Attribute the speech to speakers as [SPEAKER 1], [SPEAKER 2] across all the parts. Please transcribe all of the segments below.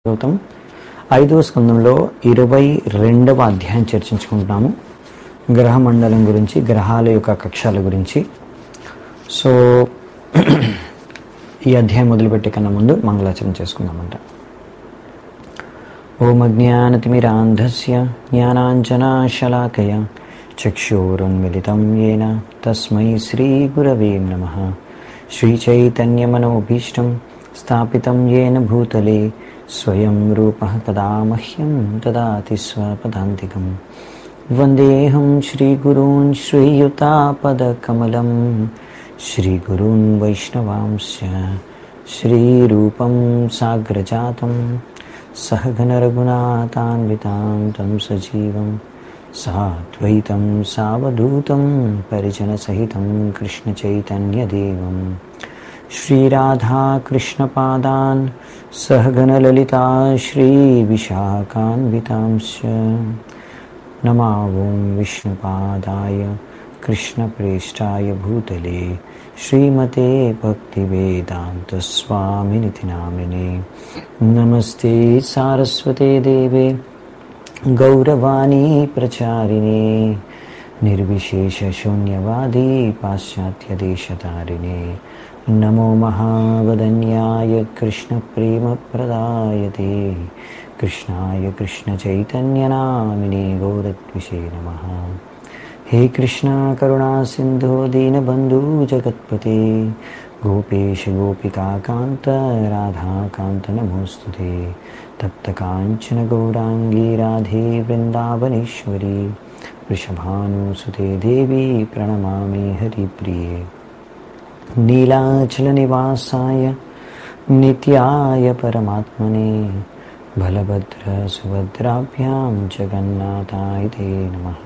[SPEAKER 1] భాగవతం ఐదవ స్కందంలో ఇరవై రెండవ అధ్యాయం చర్చించుకుంటున్నాము గ్రహ మండలం గురించి గ్రహాల యొక్క కక్షల గురించి సో ఈ అధ్యాయం మొదలుపెట్టే కన్నా ముందు మంగళాచరణ చేసుకుందామంట ఓం అజ్ఞానతిమిరాంధస్య జ్ఞానాంజనాశలాకయ చక్షురున్మిలితం येन తస్మై శ్రీగురవే నమ శ్రీచైతన్యమనోభీష్టం స్థాపితం येन భూతలే స్వయం రూపः తదా మహ్యం దదాతి స్వపదాంతికం వందేహం శ్రీగురూన్ శ్రీయుతాపదకమలం శ్రీగురూన్ వైష్ణవాంశ శ్రీరూపం సాగ్రజాతం सहघनरघुनाथान्वितां तं सजीवं साद्वैतं सावधूतं परिजनसहितं कृष्णचैतन्यदेवं श्रीराधाकृष्णपादान् सहगणललिता श्रीविशाखान्वितांश्च नमावों विष्णुपादाय कृष्णप्रेष्ठाय भूतले श्रीमते भक्तिवेदान्तस्वामिनिति नामिने नमस्ते सारस्वते देवे गौरवाणी प्रचारिणे निर्विशेषशून्यवादी पाश्चात्यदेशतारिणे नमो महावदन्याय कृष्णप्रेमप्रदायते कृष्णाय कृष्णचैतन्यनामिने गौरद्विषे नमः हे कृष्णा करुणा सिन्धो दीनबन्धु जगत्पते गोपेश गोपिकान्त राधाकान्त नमोऽस्तु ते तप्तकाञ्चन गौराङ्गी राधे वृन्दावनेश्वरी वृषभानुसुते देवी प्रणमामि हरिप्रिये नीलाचलनिवासाय नित्याय परमात्मने बलभद्रसुभद्राभ्यां जगन्नाथाय ते नमः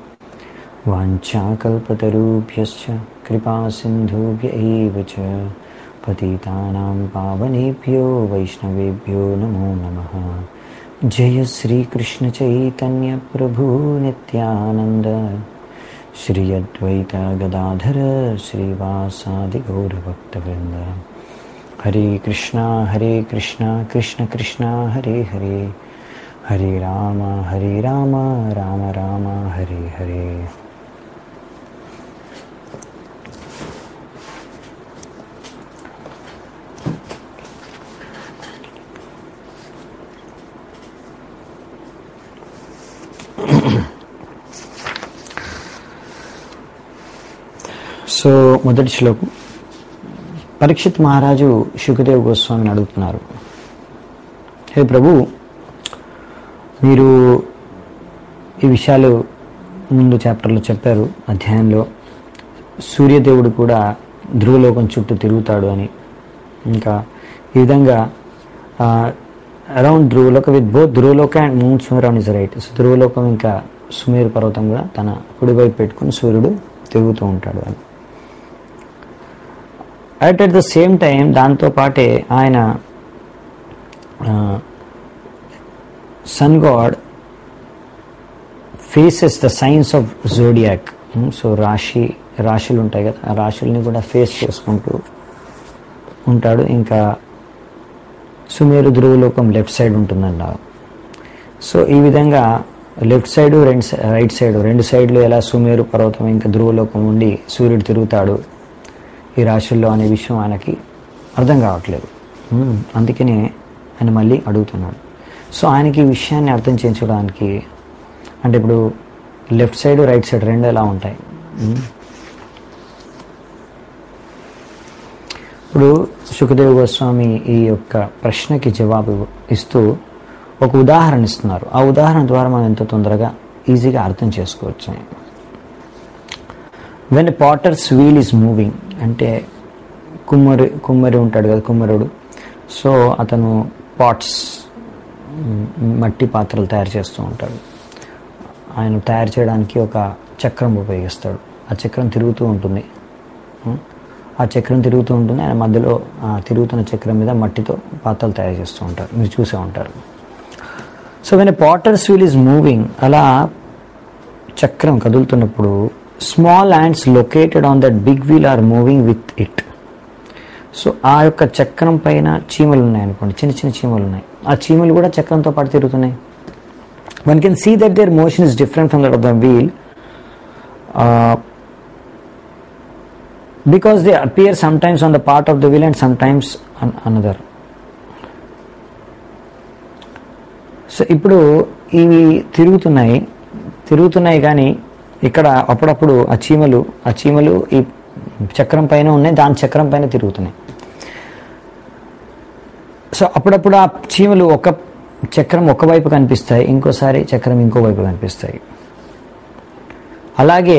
[SPEAKER 1] वाञ्छाकल्पतरुभ्यश्च कृपासिन्धुभ्य एव च पतितानां पावनेभ्यो वैष्णवेभ्यो नमो नमः जय श्रीकृष्णचैतन्यप्रभु नित्यानन्द श्री अद्वैत गदाधर श्रीवासादिगौरभक्तवृन्द हरे कृष्णा हरे कृष्णा कृष्ण कृष्णा हरे हरे हरे राम हरे राम राम राम हरे हरे సో మొదటి శ్లోకం పరీక్షిత్ మహారాజు శుకదేవ్ గోస్వామిని అడుగుతున్నారు హే ప్రభు మీరు ఈ విషయాలు ముందు చాప్టర్లో చెప్పారు అధ్యాయంలో సూర్యదేవుడు కూడా ధ్రువలోకం చుట్టూ తిరుగుతాడు అని ఇంకా ఈ విధంగా around Dhruvaloka with both Dhruvaloka and moon సుమేరాన్ ఇస్ రైట్ సో ధ్రువలోకం ఇంకా సుమేరు పర్వతం కూడా తన కుడివైపు పెట్టుకుని సూర్యుడు తిరుగుతూ ఉంటాడు అని at at the same time దాంతో పాటే ఆయన sun god faces the signs of zodiac so రాశి రాశులు ఉంటాయి కదా ఆ రాశుల్ని కూడా ఫేస్ చేసుకుంటూ ఉంటాడు ఇంకా సుమేరు ధ్రువలోకం లెఫ్ట్ సైడ్ ఉంటుందంట సో ఈ విధంగా లెఫ్ట్ సైడ్ రెండు రైట్ సైడ్ రెండు సైడ్లు ఎలా సుమేరు పర్వతం ఇంకా ధ్రువలోకం ఉండి సూర్యుడు తిరుగుతాడు ఈ రాశుల్లో అనే విషయం ఆయనకి అర్థం కావట్లేదు అందుకనే ఆయన మళ్ళీ అడుగుతున్నాడు సో ఆయనకి ఈ విషయాన్ని అర్థం చేయించడానికి అంటే ఇప్పుడు లెఫ్ట్ సైడ్ రైట్ సైడ్ రెండు ఎలా ఉంటాయి ఇప్పుడు సుఖదేవ్ గోస్వామి ఈ యొక్క ప్రశ్నకి జవాబు ఇస్తూ ఒక ఉదాహరణ ఇస్తున్నారు ఆ ఉదాహరణ ద్వారా మనం ఎంతో తొందరగా ఈజీగా అర్థం చేసుకోవచ్చు when potter's wheel is moving అంటే కుమ్మరి కుమ్మరి ఉంటాడు కదా కుమ్మరుడు సో అతను పాట్స్ మట్టి పాత్రలు తయారు చేస్తూ ఉంటాడు ఆయన తయారు చేయడానికి ఒక చక్రం ఉపయోగిస్తాడు ఆ చక్రం తిరుగుతూ ఉంటుంది ఆ చక్రం తిరుగుతూ ఉంటుంది ఆయన మధ్యలో ఆ తిరుగుతున్న చక్రం మీద మట్టితో పాత్రలు తయారు చేస్తూ ఉంటారు మీరు చూసే ఉంటారు so when potter's wheel is moving అలా చక్రం కదులుతున్నప్పుడు small lands located on that big wheel are moving with it so ఆ యొక్క చక్రం పైన చీమలు ఉన్నాయి అనుకోండి చిన్న చిన్న చీమలు ఉన్నాయి ఆ చీమలు కూడా చక్రంతో పాటు తిరుగుతున్నాయి one can see that their motion is different from that of the wheel because they appear sometimes on the part of the wheel and sometimes another so ఇప్పుడు ఇవి తిరుగుతున్నాయి తిరుగుతున్నాయి కానీ ఇక్కడ అప్పుడప్పుడు ఆ చీమలు ఆ చీమలు ఈ చక్రం పైన ఉన్నాయి దాని చక్రం పైన తిరుగుతున్నాయి సో అప్పుడప్పుడు ఆ చీమలు ఒక చక్రం ఒకవైపు కనిపిస్తాయి ఇంకోసారి చక్రం ఇంకో వైపు కనిపిస్తాయి అలాగే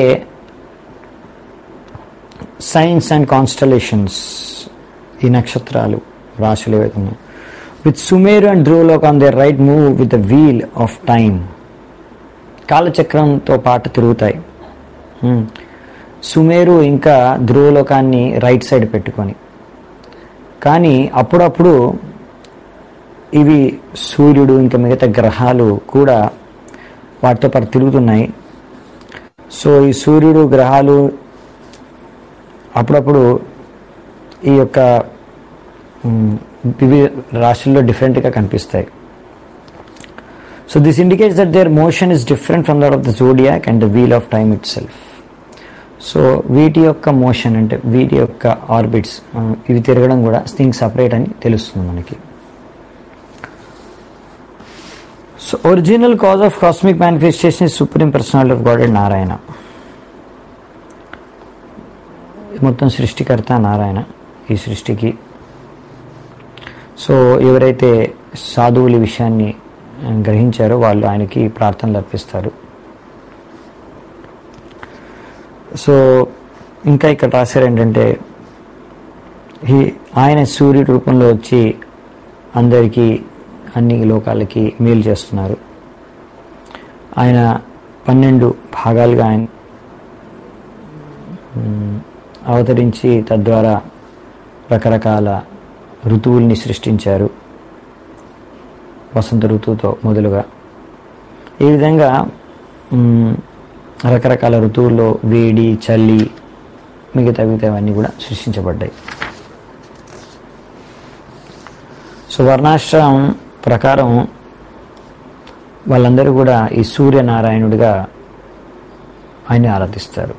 [SPEAKER 1] సైన్స్ అండ్ కాన్స్టలేషన్స్ ఈ నక్షత్రాలు రాశులు ఏవైతే ఉన్నాయి with Sumeru and Dhruvalok on they right move with the wheel of time కాలచక్రంతో పాటు తిరుగుతాయి Hmm. సుమేరు ఇంకా ధ్రువలోకాన్ని రైట్ సైడ్ పెట్టుకొని కానీ అప్పుడప్పుడు ఇవి సూర్యుడు ఇంకా మిగతా గ్రహాలు కూడా వాటితో పాటు తిరుగుతున్నాయి సో ఈ సూర్యుడు గ్రహాలు అప్పుడప్పుడు ఈ యొక్క మ్, వివిధ రాశుల్లో డిఫరెంట్గా కనిపిస్తాయి so this indicates that their motion is different from that of the zodiac and the wheel of time itself so వీటి యొక్క మోషన్ అంటే వీటి యొక్క ఆర్బిట్స్ ఇవి తిరగడం కూడా థింగ్ సపరేట్ అని తెలుస్తుంది మనకి so original cause of cosmic manifestation is supreme personality of god and Narayana ఈ మొత్తం సృష్టికర్త నారాయణ ఈ సృష్టికి సో ఎవరైతే సాధువులు ఈ విషయాన్ని ఆ, గ్రహించారో వాళ్ళు ఆయనకి ప్రార్థనలు అర్పిస్తారు సో ఇంకా ఇక్కడ రాశారు ఏంటంటే ఈ ఆయన సూర్యుడి రూపంలో వచ్చి అందరికీ అన్ని లోకాలకి మేలు చేస్తున్నారు ఆయన పన్నెండు భాగాలుగా ఆయన మ్, అవతరించి తద్వారా రకరకాల ఋతువుల్ని సృష్టించారు వసంత ఋతువుతో మొదలుగా ఈ విధంగా మ్, రకరకాల ఋతువుల్లో వేడి చలి మిగతా మిగతావన్నీ కూడా సృష్టించబడ్డాయి సో వర్ణాశ్రమం ప్రకారం వాళ్ళందరూ కూడా ఈ సూర్యనారాయణుడిగా ఆయన్ని ఆరాధిస్తారు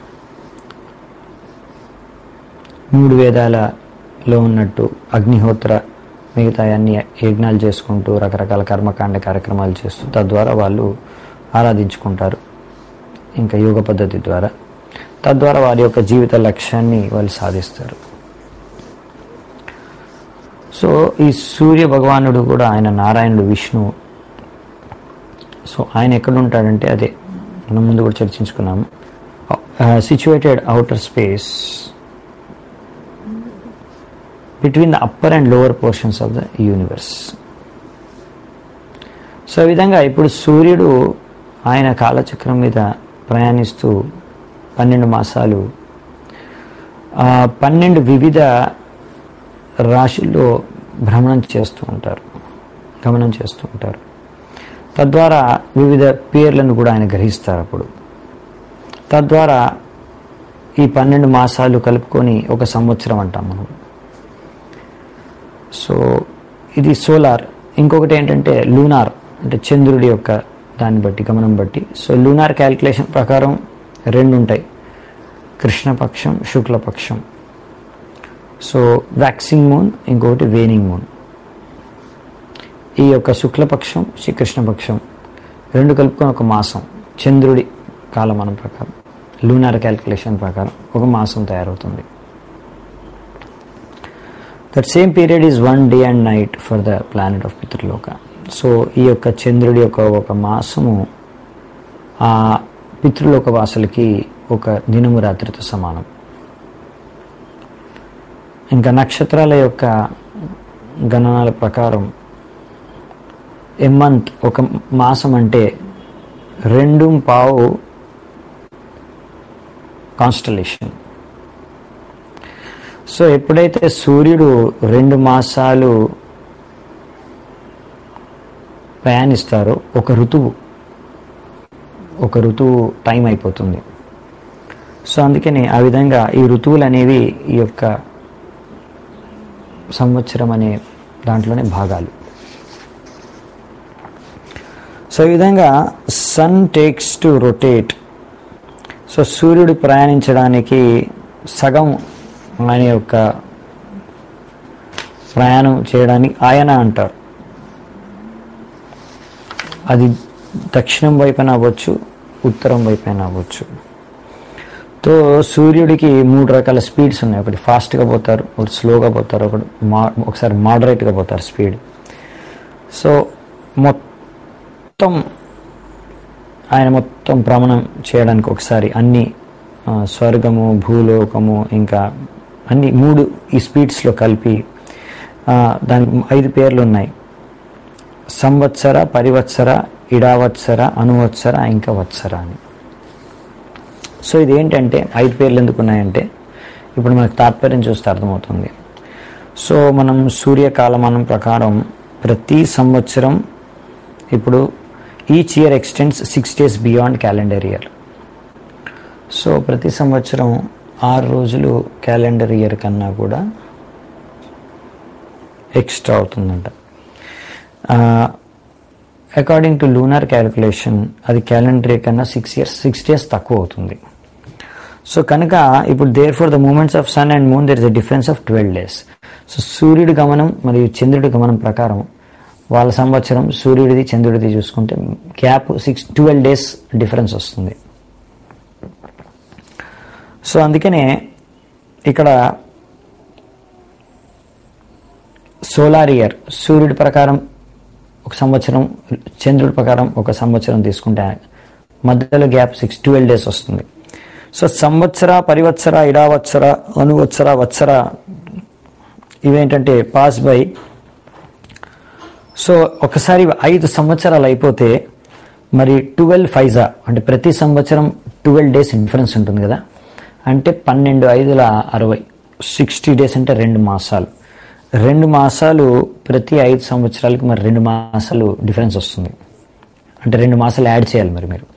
[SPEAKER 1] మూడు వేదాలలో ఉన్నట్టు అగ్నిహోత్ర మిగతా అన్ని యజ్ఞాలు చేసుకుంటూ రకరకాల కర్మకాండ కార్యక్రమాలు చేస్తూ తద్వారా వాళ్ళు ఆరాధించుకుంటారు ఇంకా యోగ పద్ధతి ద్వారా తద్వారా వారి యొక్క జీవిత లక్ష్యాన్ని వాళ్ళు సాధిస్తారు సో ఈ సూర్య భగవానుడు కూడా ఆయన నారాయణుడు విష్ణు సో ఆయన ఎక్కడ ఉంటాడంటే అదే మనం ముందు కూడా చర్చించుకున్నాము situated outer space between the upper and lower portions of the universe so ఈ విధంగా ఇప్పుడు సూర్యుడు ఆయన కాలచక్రం మీద ప్రయాణిస్తూ పన్నెండు మాసాలు ఆ పన్నెండు వివిధ రాశుల్లో భ్రమణం చేస్తూ ఉంటారు గమనం చేస్తూ ఉంటారు తద్వారా వివిధ పేర్లను కూడా ఆయన గ్రహిస్తారు అప్పుడు తద్వారా ఈ పన్నెండు మాసాలు కలుపుకొని ఒక సంవత్సరం అంటాం మనం సో ఇది సోలార్ ఇంకొకటి ఏంటంటే లూనార్ అంటే చంద్రుడి యొక్క దాన్ని బట్టి గమనం బట్టి సో లూనార్ క్యాలిక్యులేషన్ ప్రకారం రెండు ఉంటాయి కృష్ణపక్షం శుక్లపక్షం సో వ్యాక్సింగ్ మూన్ ఇంకొకటి వేనింగ్ మూన్ ఈ యొక్క శుక్లపక్షం శ్రీ కృష్ణపక్షం రెండు కలుపుకొని ఒక మాసం చంద్రుడి కాలమానం ప్రకారం లూనార్ క్యాలిక్యులేషన్ ప్రకారం ఒక మాసం తయారవుతుంది that same period is one day and night for the planet of Pitriloka so ఈ యొక్క చంద్రుడి యొక్క ఒక మాసము ఆ పితృలోక వాసులకి ఒక దినము రాత్రితో సమానం ఇంకా నక్షత్రాల యొక్క గణనాల ప్రకారం ఎ మంత్ ఒక మాసం అంటే రెండు పావు కాన్స్టలేషన్ సో ఎప్పుడైతే సూర్యుడు రెండు మాసాలు ప్రయాణిస్తారో ఒక ఋతువు ఒక ఋతువు టైం అయిపోతుంది సో అందుకని ఆ విధంగా ఈ ఋతువులు అనేవి ఈ యొక్క సంవత్సరం అనే దాంట్లోనే భాగాలు సో ఈ విధంగా sun takes to rotate so సూర్యుడు ప్రయాణించడానికి సగం ఆయన యొక్క ప్రయాణం చేయడానికి ఆయన అంటారు అది దక్షిణం వైపున అవ్వచ్చు ఉత్తరం వైపున అవ్వచ్చు తో సూర్యుడికి మూడు రకాల స్పీడ్స్ ఉన్నాయి ఒకటి ఫాస్ట్గా పోతారు ఒకటి స్లోగా పోతారు ఒకటి మా ఒకసారి మోడరేట్గా పోతారు స్పీడ్ సో మొత్తం ఆయన మొత్తం భ్రమణం చేయడానికి ఒకసారి అన్ని ఆ, స్వర్గము భూలోకము ఇంకా అన్ని మూడు ఈ స్పీడ్స్లో కలిపి ఆ, దానికి ఐదు పేర్లు ఉన్నాయి సంవత్సర పరివత్సర ఇడావత్సర అనువత్సర ఇంకా వత్సర అని సో ఇది ఏంటంటే ఐదు పేర్లు ఎందుకు ఉన్నాయంటే ఇప్పుడు మనకు తాత్పర్యం చూస్తే అర్థమవుతుంది సో మనం సూర్యకాలమానం ప్రకారం ప్రతి సంవత్సరం ఇప్పుడు each year extends six days beyond calendar year so ప్రతి సంవత్సరం ఆరు రోజులు క్యాలెండర్ ఇయర్ కన్నా కూడా ఎక్స్ట్రా అవుతుందంట అకార్డింగ్ టు లూనార్ క్యాలిక్యులేషన్ అది క్యాలెండర్ ఇయర్ కన్నా సిక్స్ ఇయర్స్ సిక్స్ డేస్ తక్కువ అవుతుంది సో కనుక ఇప్పుడు there for the moments of sun and moon there is a difference of twelve days so సూర్యుడి గమనం మరియు చంద్రుడి గమనం ప్రకారం వాళ్ళ సంవత్సరం సూర్యుడిది చంద్రుడిది చూసుకుంటే gap six twelve days difference వస్తుంది సో అందుకనే ఇక్కడ సోలార్ ఇయర్ సూర్యుడి ప్రకారం ఒక సంవత్సరం చంద్రుడి ప్రకారం ఒక సంవత్సరం తీసుకుంటే మధ్యలో గ్యాప్ సిక్స్ ట్వెల్వ్ డేస్ వస్తుంది సో సంవత్సర పరివత్సర ఇడావత్సర అనువత్సర వత్సర ఇవేంటంటే పాస్ బై సో ఒకసారి ఐదు సంవత్సరాలు అయిపోతే మరి ట్వెల్వ్ ఫైజా అంటే ప్రతి సంవత్సరం ట్వెల్వ్ డేస్ డిఫరెన్స్ ఉంటుంది కదా అంటే పన్నెండు ఐదుల అరవై సిక్స్టీ డేస్ అంటే రెండు మాసాలు రెండు మాసాలు ప్రతి ఐదు సంవత్సరాలకి మరి రెండు మాసాలు డిఫరెన్స్ వస్తుంది అంటే రెండు మాసాలు యాడ్ చేయాలి మరి మీరు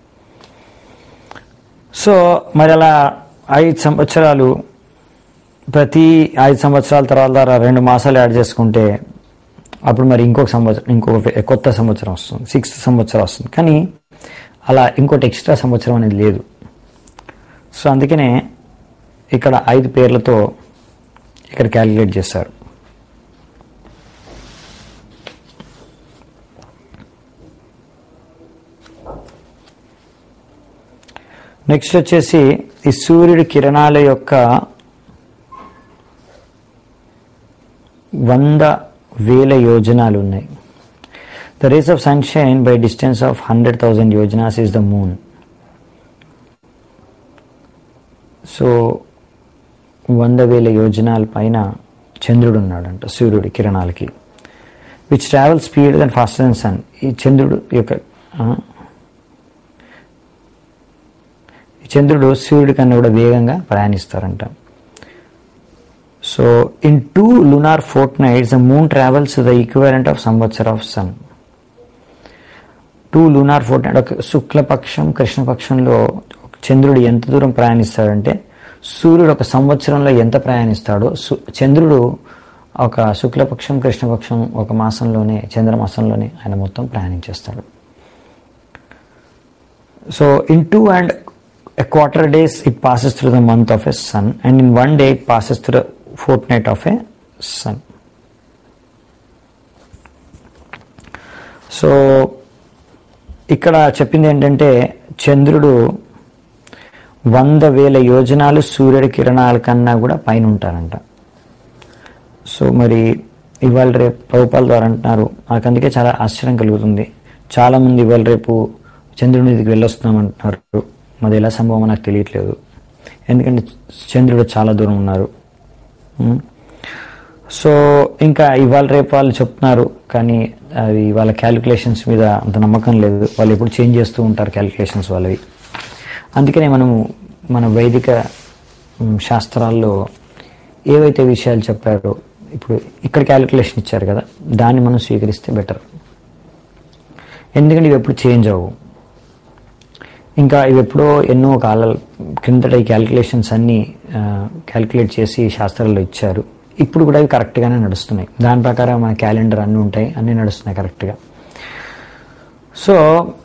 [SPEAKER 1] సో మరి అలా ఐదు సంవత్సరాలు ప్రతి ఐదు సంవత్సరాల తర్వాత రెండు మాసాలు యాడ్ చేసుకుంటే అప్పుడు మరి ఇంకొక సంవత్సరం ఇంకొక ఫె- కొత్త సంవత్సరం వస్తుంది సిక్స్త్ సంవత్సరం వస్తుంది కానీ అలా ఇంకోటి ఎక్స్ట్రా సంవత్సరం అనేది లేదు సో అందుకనే ఇక్కడ ఐదు పేర్లతో ఇక్కడ క్యాలిక్యులేట్ చేశారు నెక్స్ట్ వచ్చేసి ఈ సూర్యుడి కిరణాల యొక్క వంద వేల యోజనాలు ఉన్నాయి the rays of sunshine by distance of hundred thousand yojanas is the moon so వంద వేల యోజనాల పైన చంద్రుడు ఉన్నాడంట సూర్యుడి కిరణాలకి which travel speed and faster than sun ఈ చంద్రుడు యొక్క ఆ, ఈ చంద్రుడు సూర్యుడి కన్నా కూడా వేగంగా ప్రయాణిస్తారంట so in two lunar fortnights the moon travels to the equivalent of సంవత్సర of sun two lunar fortnight ఒక శుక్లపక్షం కృష్ణపక్షంలో చంద్రుడు ఎంత దూరం ప్రయాణిస్తాడంటే సూర్యుడు ఒక సంవత్సరంలో ఎంత ప్రయాణిస్తాడో సు- చంద్రుడు ఒక శుక్లపక్షం కృష్ణపక్షం ఒక మాసంలోనే చంద్రమాసంలోనే ఆయన మొత్తం ప్రయాణించేస్తాడు so in two and a quarter days it passes through the month of a sun and in one day it passes through a fortnight of a sun so ఇక్కడ చెప్పింది ఏంటంటే చంద్రుడు వంద వేల యోజనాలు సూర్యుడి కిరణాల కన్నా కూడా పైన ఉంటారంట సో మరి ఇవాళ రేపు ప్రభుపాల ద్వారా అంటున్నారు నాకు అందుకే చాలా ఆశ్చర్యం కలుగుతుంది చాలామంది ఇవాళ రేపు చంద్రుడి మీదకి వెళ్ళొస్తున్నాం అంటున్నారు మరి ఎలా సంభవం నాకు తెలియట్లేదు ఎందుకంటే చంద్రుడు చాలా దూరం ఉన్నారు ఉం. సో ఇంకా ఇవాళ రేపు వాళ్ళు చెప్తున్నారు కానీ అది వాళ్ళ క్యాలిక్యులేషన్స్ మీద అంత నమ్మకం లేదు వాళ్ళు ఎప్పుడు చేంజ్ చేస్తూ ఉంటారు క్యాలిక్యులేషన్స్ వాళ్ళవి అందుకనే మనము మన వైదిక ఉమ్, శాస్త్రాల్లో ఏవైతే విషయాలు చెప్పారో ఇప్పుడు ఇక్కడ క్యాలిక్యులేషన్ ఇచ్చారు కదా దాన్ని మనం స్వీకరిస్తే బెటర్ ఎందుకంటే ఇవి ఎప్పుడు చేంజ్ అవ్వవు ఇంకా ఇవి ఎప్పుడో ఎన్నో కాలాల క్రిందట ఈ క్యాలిక్యులేషన్స్ అన్నీ క్యాలిక్యులేట్ చేసి శాస్త్రాల్లో ఇచ్చారు ఇప్పుడు కూడా ఇవి కరెక్ట్గానే నడుస్తున్నాయి దాని ప్రకారం మన క్యాలెండర్ అన్నీ ఉంటాయి అన్నీ నడుస్తున్నాయి కరెక్ట్గా సో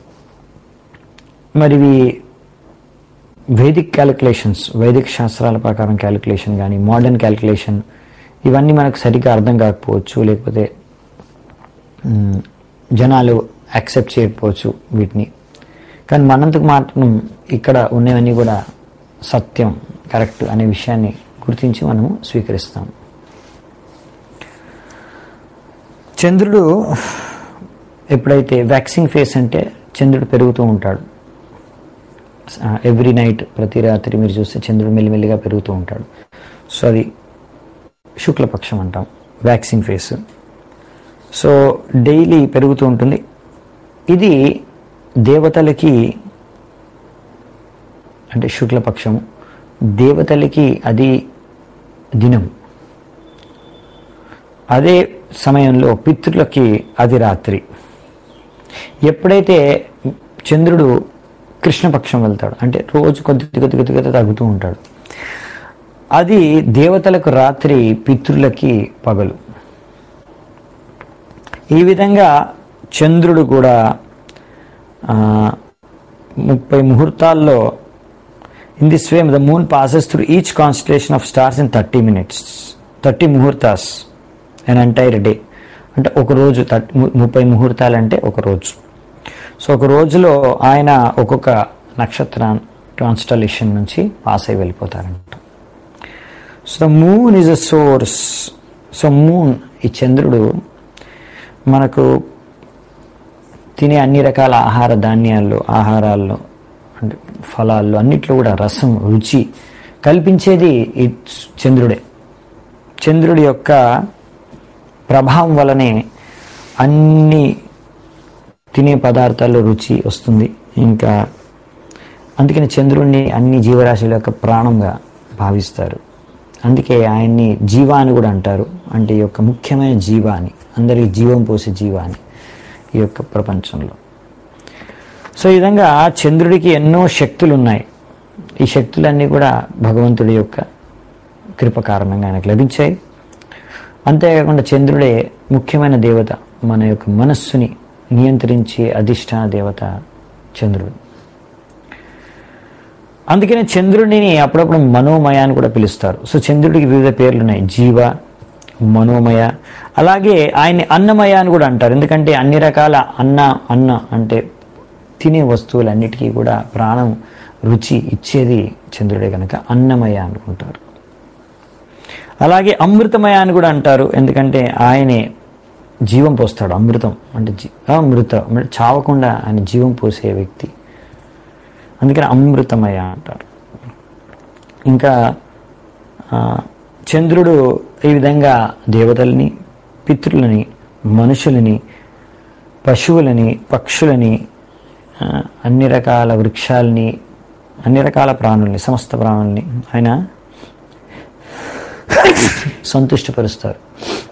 [SPEAKER 1] మరి ఇవి వేదిక్ క్యాలిక్యులేషన్స్ వైదిక శాస్త్రాల ప్రకారం క్యాలిక్యులేషన్ కానీ మోడర్న్ క్యాలిక్యులేషన్ ఇవన్నీ మనకు సరిగ్గా అర్థం కాకపోవచ్చు లేకపోతే మ్, జనాలు యాక్సెప్ట్ చేయకపోవచ్చు వీటిని కానీ మనంతకు మాత్రం ఇక్కడ ఉన్నవన్నీ కూడా సత్యం కరెక్ట్ అనే విషయాన్ని గుర్తించి మనము స్వీకరిస్తాం చంద్రుడు ఎప్పుడైతే వ్యాక్సింగ్ ఫేస్ అంటే చంద్రుడు పెరుగుతూ ఉంటాడు ఎవ్రీ నైట్ ప్రతి రాత్రి మీరు చూస్తే చంద్రుడు మెల్లిమెల్లిగా పెరుగుతూ ఉంటాడు సో అది శుక్లపక్షం అంటాం వ్యాక్సింగ్ ఫేస్ సో డైలీ పెరుగుతూ ఉంటుంది ఇది దేవతలకి అంటే శుక్లపక్షం దేవతలకి అది దినం అదే సమయంలో పితృలకి అది రాత్రి ఎప్పుడైతే చంద్రుడు కృష్ణపక్షం వెళ్తాడు అంటే రోజు కొద్ది కొద్ది కొద్ది కొద్ది తగ్గుతూ ఉంటాడు అది దేవతలకు రాత్రి పితృలకి పగలు ఈ విధంగా చంద్రుడు కూడా ఆ, ముప్పై ముహూర్తాల్లో in this way the moon passes through each constellation of stars in thirty minutes thirty muhurtas an entire day అంటే ఒక రోజు థర్టీ ముప్పై ముహూర్తాలు అంటే ఒక రోజు సో ఒక రోజులో ఆయన ఒక్కొక్క నక్షత్ర కాన్స్టలేషన్ నుంచి పాస్ అయి వెళ్ళిపోతారంట so the moon is a source so moon ఈ చంద్రుడు మనకు తినే అన్ని రకాల ఆహార ధాన్యాల్లో ఆహారాల్లో అంటే ఫలాల్లో అన్నిట్లో కూడా రసం రుచి కల్పించేది ఈ చంద్రుడే చంద్రుడి యొక్క ప్రభావం వలనే అన్ని తినే పదార్థాల్లో రుచి వస్తుంది ఇంకా అందుకని చంద్రుడిని అన్ని జీవరాశుల యొక్క ప్రాణంగా భావిస్తారు అందుకే ఆయన్ని జీవ అని కూడా అంటారు అంటే ఈ యొక్క ముఖ్యమైన జీవ అని అందరికి జీవం పోసే జీవ అని ఈ యొక్క ప్రపంచంలో సో ఈ విధంగా చంద్రుడికి ఎన్నో శక్తులు ఉన్నాయి ఈ శక్తులన్నీ కూడా భగవంతుడి యొక్క కృప కారణంగా ఆయనకు లభించాయి అంతేకాకుండా చంద్రుడే ముఖ్యమైన దేవత మన యొక్క మనస్సుని నియంత్రించే అధిష్టాన దేవత చంద్రుడు అందుకనే చంద్రుడిని అప్పుడప్పుడు మనోమయ అని కూడా పిలుస్తారు సో చంద్రుడికి వివిధ పేర్లు ఉన్నాయి జీవ మనోమయ అలాగే ఆయన్ని అన్నమయ అని కూడా అంటారు ఎందుకంటే అన్ని రకాల అన్న అన్న అంటే తినే వస్తువులన్నిటికీ కూడా ప్రాణం రుచి ఇచ్చేది చంద్రుడే కనుక అన్నమయ అనుకుంటారు అలాగే అమృతమయ అని కూడా అంటారు ఎందుకంటే ఆయనే జీవం పోస్తాడు అమృతం అంటే జీ- అమృతం అంటే చావకుండా ఆయన జీవం పోసే వ్యక్తి అందుకని అమృతమయ అంటారు ఇంకా ఆ, చంద్రుడు ఈ విధంగా దేవతల్ని పితృలని మనుషులని పశువులని పక్షులని ఆ, అన్ని రకాల వృక్షాలని అన్ని రకాల ప్రాణుల్ని సమస్త ప్రాణుల్ని ఆయన సంతుష్టపరుస్తారు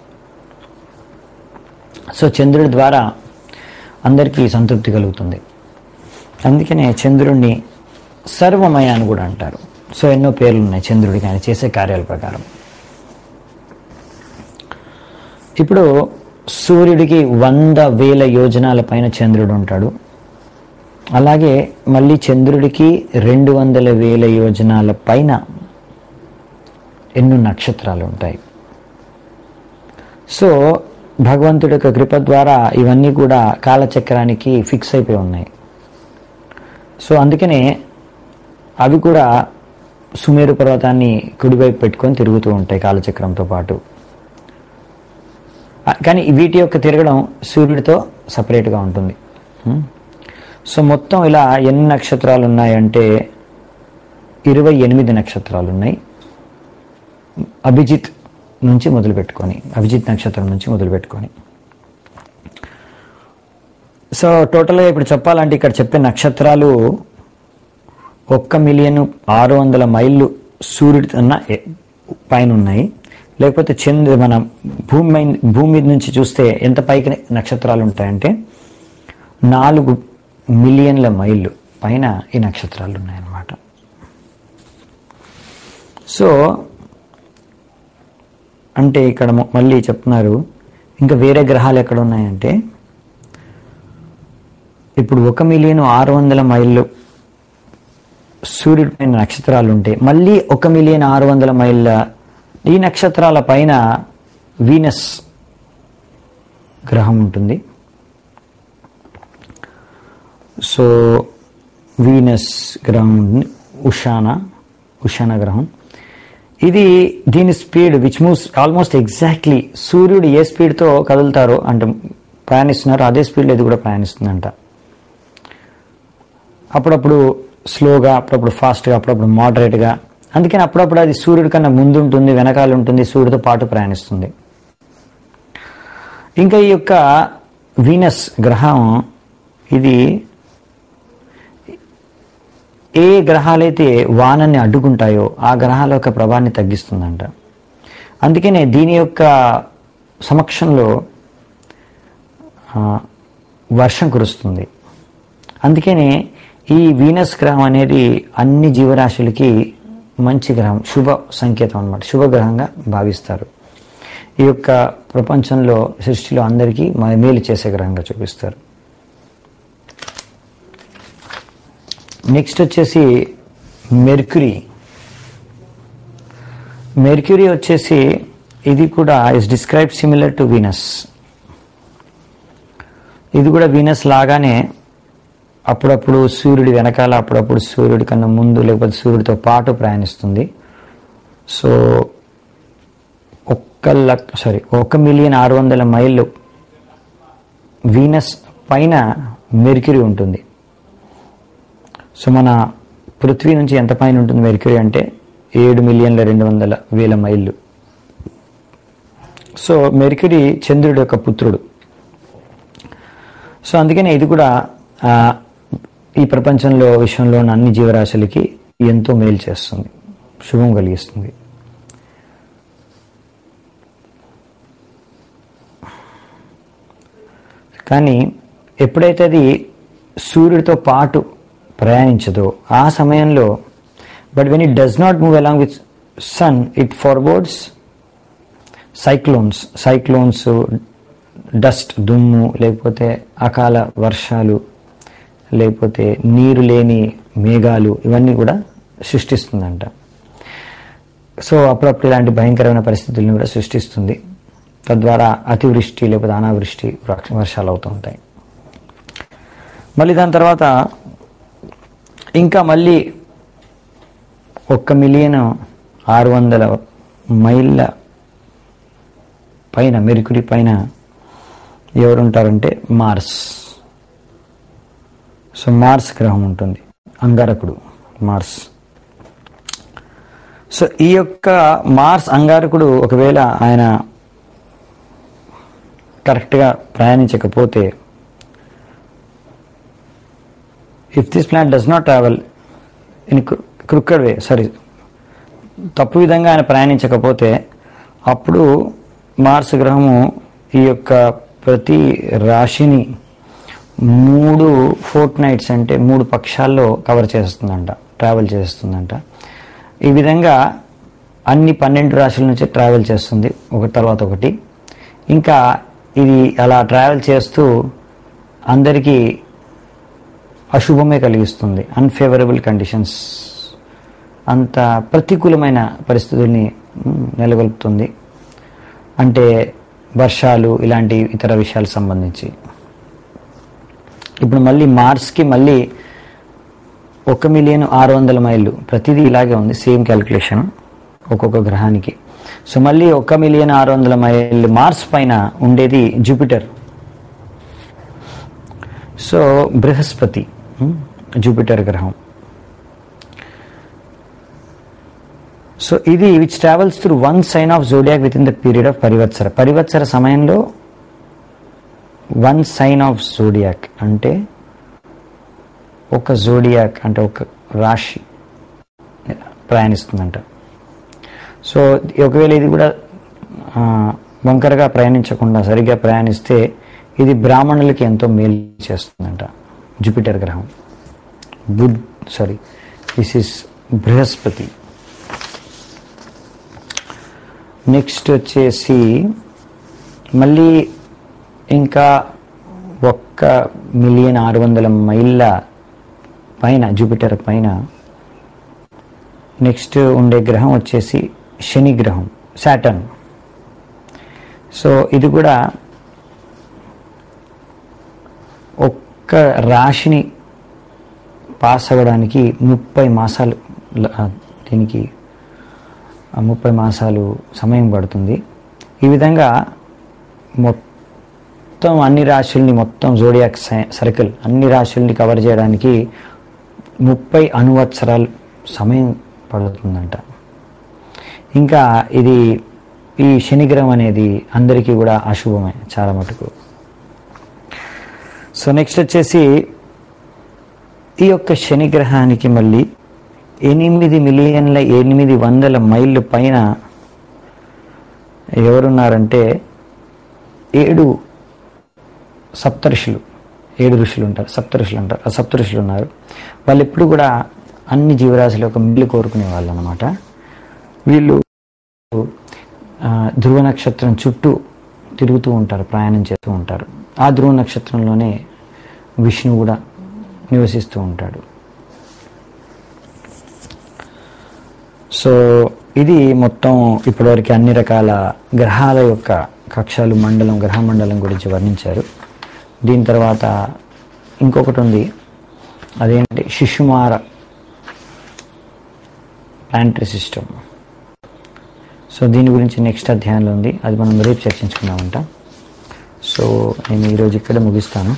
[SPEAKER 1] సో చంద్రుడి ద్వారా అందరికీ సంతృప్తి కలుగుతుంది అందుకనే చంద్రుడిని సర్వమయ అని కూడా అంటారు సో ఎన్నో పేర్లు ఉన్నాయి చంద్రుడికి ఆయన చేసే కార్యాల ప్రకారం ఇప్పుడు సూర్యుడికి వంద వేల యోజనాల పైన చంద్రుడు ఉంటాడు అలాగే మళ్ళీ చంద్రుడికి రెండు వందల వేల యోజనాల పైన ఎన్నో నక్షత్రాలు ఉంటాయి సో భగవంతుడి యొక్క కృప ద్వారా ఇవన్నీ కూడా కాలచక్రానికి ఫిక్స్ అయిపోయి ఉన్నాయి సో అందుకనే అవి కూడా సుమేరు పర్వతాన్ని కుడివైపు పెట్టుకొని తిరుగుతూ ఉంటాయి కాలచక్రంతో పాటు ఆ, కానీ వీటి యొక్క తిరగడం సూర్యుడితో సపరేట్గా ఉంటుంది హ్మ్. సో మొత్తం ఇలా ఎన్ని నక్షత్రాలు ఉన్నాయంటే ఇరవై ఎనిమిది నక్షత్రాలు ఉన్నాయి అభిజిత్ నుంచి మొదలు పెట్టుకొని అభిజిత్ నక్షత్రం నుంచి మొదలు పెట్టుకొని సో టోటల్గా ఇప్పుడు చెప్పాలంటే ఇక్కడ చెప్పే నక్షత్రాలు ఒక్క మిలియన్ ఆరు వందల మైళ్ళు సూర్యుడి ఉన్న ఎ- పైన ఉన్నాయి లేకపోతే చంద్ర మన భూమి మై- భూమి మీద నుంచి చూస్తే ఎంత పైకి నక్షత్రాలు ఉంటాయంటే నాలుగు మిలియన్ల మైళ్ళు పైన ఈ నక్షత్రాలు ఉన్నాయన్నమాట సో అంటే ఇక్కడ మ- మళ్ళీ చెప్తున్నారు ఇంకా వేరే గ్రహాలు ఎక్కడ ఉన్నాయంటే ఇప్పుడు ఒక మిలియన్ ఆరు వందల మైళ్ళు సూర్యుడి పైన నక్షత్రాలు ఉంటే మళ్ళీ ఒక మిలియన్ ఆరు వందల మైళ్ళ ఈ నక్షత్రాల పైన వీనస్ గ్రహం ఉంటుంది సో వీనస్ గ్రహం ఉంటుంది ఉషాన ఉషాన గ్రహం ఇది దీని speed which moves almost exactly సూర్యుడు ఏ స్పీడ్తో కదులుతారో అంటే ప్రయాణిస్తున్నారో అదే స్పీడ్లో ఇది కూడా ప్రయాణిస్తుందంట అప్పుడప్పుడు స్లోగా అప్పుడప్పుడు ఫాస్ట్గా అప్పుడప్పుడు మోడరేట్గా అందుకని అప్పుడప్పుడు అది సూర్యుడి కన్నా ముందు ఉంటుంది వెనకాల ఉంటుంది సూర్యుడితో పాటు ప్రయాణిస్తుంది ఇంకా ఈ యొక్క వీనస్ గ్రహం ఇది ఏ గ్రహాలైతే వానని అడ్డుకుంటాయో ఆ గ్రహాల యొక్క ప్రభావాన్ని తగ్గిస్తుందంట అందుకనే దీని యొక్క సమక్షంలో ఆ, వర్షం కురుస్తుంది అందుకనే ఈ వీనస్ గ్రహం అనేది అన్ని జీవరాశులకి మంచి గ్రహం శుభ సంకేతం అన్నమాట శుభ గ్రహంగా భావిస్తారు ఈ యొక్క ప్రపంచంలో సృష్టిలో అందరికీ మ- మేలు చేసే గ్రహంగా చూపిస్తారు నెక్స్ట్ వచ్చేసి మెర్క్యూరీ మెర్క్యూరీ వచ్చేసి ఇది కూడా is describe similar to Venus ఇది కూడా వీనస్ లాగానే అప్పుడప్పుడు సూర్యుడి వెనకాల అప్పుడప్పుడు సూర్యుడి కన్నా ముందు లేకపోతే సూర్యుడితో పాటు ప్రయాణిస్తుంది సో ఒక్క లక్ సారీ ఒక మిలియన్ ఆరు వందల మైళ్ళు వీనస్ పైన మెర్క్యూరీ ఉంటుంది సో మన పృథ్వీ నుంచి ఎంత పైన ఉంటుంది మెర్క్యూరీ అంటే ఏడు మిలియన్ల రెండు వందల వేల మైళ్ళు సో మెర్క్యూరీ చంద్రుడి యొక్క పుత్రుడు సో అందుకనే ఇది కూడా ఆ, ఈ ప్రపంచంలో విశ్వంలో ఉన్న అన్ని జీవరాశులకి ఎంతో మేలు చేస్తుంది శుభం కలిగిస్తుంది కానీ ఎప్పుడైతే అది సూర్యుడితో పాటు ప్రయాణించదో ఆ సమయంలో but when it does not move along with sun it forwards cyclones cyclones dust దుమ్ము లేకపోతే అకాల వర్షాలు లేకపోతే నీరు లేని మేఘాలు ఇవన్నీ కూడా సృష్టిస్తుందంట సో అప్పుడప్పుడు ఇలాంటి భయంకరమైన పరిస్థితులను కూడా సృష్టిస్తుంది తద్వారా అతివృష్టి లేకపోతే అనావృష్టి వృక్ష- వర్షాలు అవుతూ ఉంటాయి మళ్ళీ దాని తర్వాత ఇంకా మళ్ళీ ఒక్క మిలియన్ ఆరు వందల మైళ్ళ పైన మెరుకుడి పైన ఎవరు ఉంటారంటే మార్స్ సో మార్స్ గ్రహం ఉంటుంది అంగారకుడు మార్స్ సో ఈ యొక్క మార్స్ అంగారకుడు ఒకవేళ ఆయన కరెక్ట్గా ప్రయాణించకపోతే if this plant does not travel in crooked way sorry తప్పు విధంగా ఆయన ప్రయాణించకపోతే అప్పుడు మార్స్ గ్రహము ఈ యొక్క ప్రతి రాశిని మూడు ఫోర్ట్ నైట్స్ అంటే మూడు పక్షాల్లో కవర్ చేస్తుందంట ట్రావెల్ చేస్తుందంట ఈ విధంగా అన్ని పన్నెండు రాశుల నుంచి ట్రావెల్ చేస్తుంది ఒకటి తర్వాత ఒకటి ఇంకా ఇది అలా ట్రావెల్ చేస్తూ అందరికీ అశుభమే కలిగిస్తుంది అన్ఫేవరబుల్ కండిషన్స్ అంత ప్రతికూలమైన పరిస్థితుల్ని మ్, నెలకొల్పుతుంది అంటే వర్షాలు ఇలాంటి ఇతర విషయాలకు సంబంధించి ఇప్పుడు మళ్ళీ మార్స్కి మళ్ళీ ఒక మిలియన్ ఆరు వందల మైళ్ళు ప్రతిదీ ఇలాగే ఉంది సేమ్ క్యాలిక్యులేషన్ ఒక్కొక్క గ్రహానికి సో మళ్ళీ ఒక మిలియన్ ఆరు వందల మైళ్ళు మార్స్ పైన ఉండేది జూపిటర్ సో బృహస్పతి ఉమ్, జూపిటర్ గ్రహం సో ఇది which travels through one sign of zodiac with in the period of పరివత్సర పరివత్సర సమయంలో వన్ సైన్ ఆఫ్ జోడియాక్ అంటే ఒక జోడియాక్ అంటే ఒక రాశి ప్రయాణిస్తుందంట సో ఒకవేళ ఇది కూడా ఆ, వంకరగా ప్రయాణించకుండా సరిగ్గా ప్రయాణిస్తే ఇది బ్రాహ్మణులకి ఎంతో మేలు చేస్తుందంట జూపిటర్ గ్రహం బుధ్ సారీ దిస్ ఇస్ బృహస్పతి నెక్స్ట్ వచ్చేసి మళ్ళీ ఇంకా ఒక్క మిలియన్ ఆరు వందల మైళ్ళ పైన జూపిటర్ పైన నెక్స్ట్ ఉండే గ్రహం వచ్చేసి శని గ్రహం సాటర్న్ సో ఇది కూడా ఒక్క రాశిని పాస్ అవ్వడానికి ముప్పై మాసాలు ల- ఆ, దీనికి ఆ ముప్పై మాసాలు సమయం పడుతుంది ఈ విధంగా మొత్తం అన్ని రాశుల్ని మొత్తం జోడియాక్ సర్కిల్ అన్ని రాశుల్ని కవర్ చేయడానికి ముప్పై అనువత్సరాలు సమయం పడుతుందంట ఇంకా ఇది ఈ శనిగ్రహం అనేది అందరికీ కూడా అశుభమే చాలా మటుకు సో నెక్స్ట్ వచ్చేసి ఈ యొక్క శనిగ్రహానికి మళ్ళీ ఎనిమిది మిలియన్ల ఎనిమిది వందల మైళ్ళు పైన ఎవరున్నారంటే ఏడు సప్తఋషులు ఏడు ఋషులు ఉంటారు సప్తఋషులు ఉంటారు ఆ సప్తఋషులు ఉన్నారు వాళ్ళు ఎప్పుడు కూడా అన్ని జీవరాశుల యొక్క మిల్లు కోరుకునే వాళ్ళు అనమాట వీళ్ళు ఆ, ధ్రువ నక్షత్రం చుట్టూ తిరుగుతూ ఉంటారు ప్రయాణం చేస్తూ ఉంటారు ఆ ధ్రువ నక్షత్రంలోనే విష్ణు కూడా నివసిస్తూ ఉంటాడు సో ఇది మొత్తం ఇప్పటివరకు అన్ని రకాల గ్రహాల యొక్క కక్షలు మండలం గ్రహ మండలం గురించి వర్ణించారు దీని తర్వాత ఇంకొకటి ఉంది అదేంటి శిశుమార ప్లాంటరీ సిస్టమ్ సో దీని గురించి నెక్స్ట్ అధ్యాయంలో ఉంది అది మనం రేపు చర్చించుకుందామంట సో నేను ఈరోజు ఇక్కడ ముగిస్తాను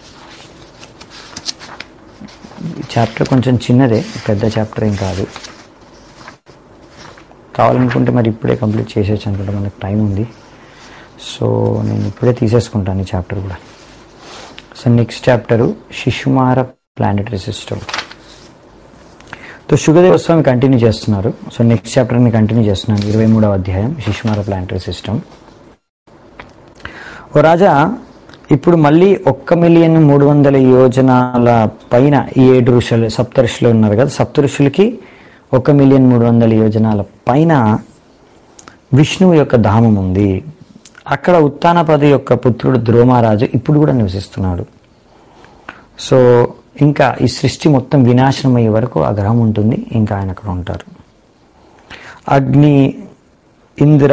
[SPEAKER 1] చాప్టర్ కొంచెం చిన్నదే పెద్ద చాప్టర్ ఏం కాదు కావాలనుకుంటే మరి ఇప్పుడే కంప్లీట్ చేసేయచ్చు అనుకుంటే మనకు టైం ఉంది సో నేను ఇప్పుడే తీసేసుకుంటాను ఈ చాప్టర్ కూడా so next chapter Shishumara planetary system so Shukadeva Swami continue చేస్తున్నారు సో నెక్స్ట్ చాప్టర్ని కంటిన్యూ చేస్తున్నాను ఇరవై మూడవ అధ్యాయం శిశుమార ప్లానటరీ సిస్టమ్ ఓ రాజా ఇప్పుడు మళ్ళీ ఒక్క మిలియన్ మూడు వందల యోజనాల పైన ఈ ఏడు ఋషులు సప్త ఋషులు ఉన్నారు కదా సప్త ఋషులకి ఒక మిలియన్ మూడు వందల యోజనాల పైన విష్ణువు యొక్క ధామం ఉంది అక్కడ ఉత్తానపది యొక్క పుత్రుడు ధ్రువమారాజు ఇప్పుడు కూడా నివసిస్తున్నాడు సో ఇంకా ఈ సృష్టి మొత్తం వినాశనం అయ్యే వరకు ఆ గ్రహం ఉంటుంది ఇంకా ఆయన అక్కడ ఉంటారు అగ్ని ఇంద్ర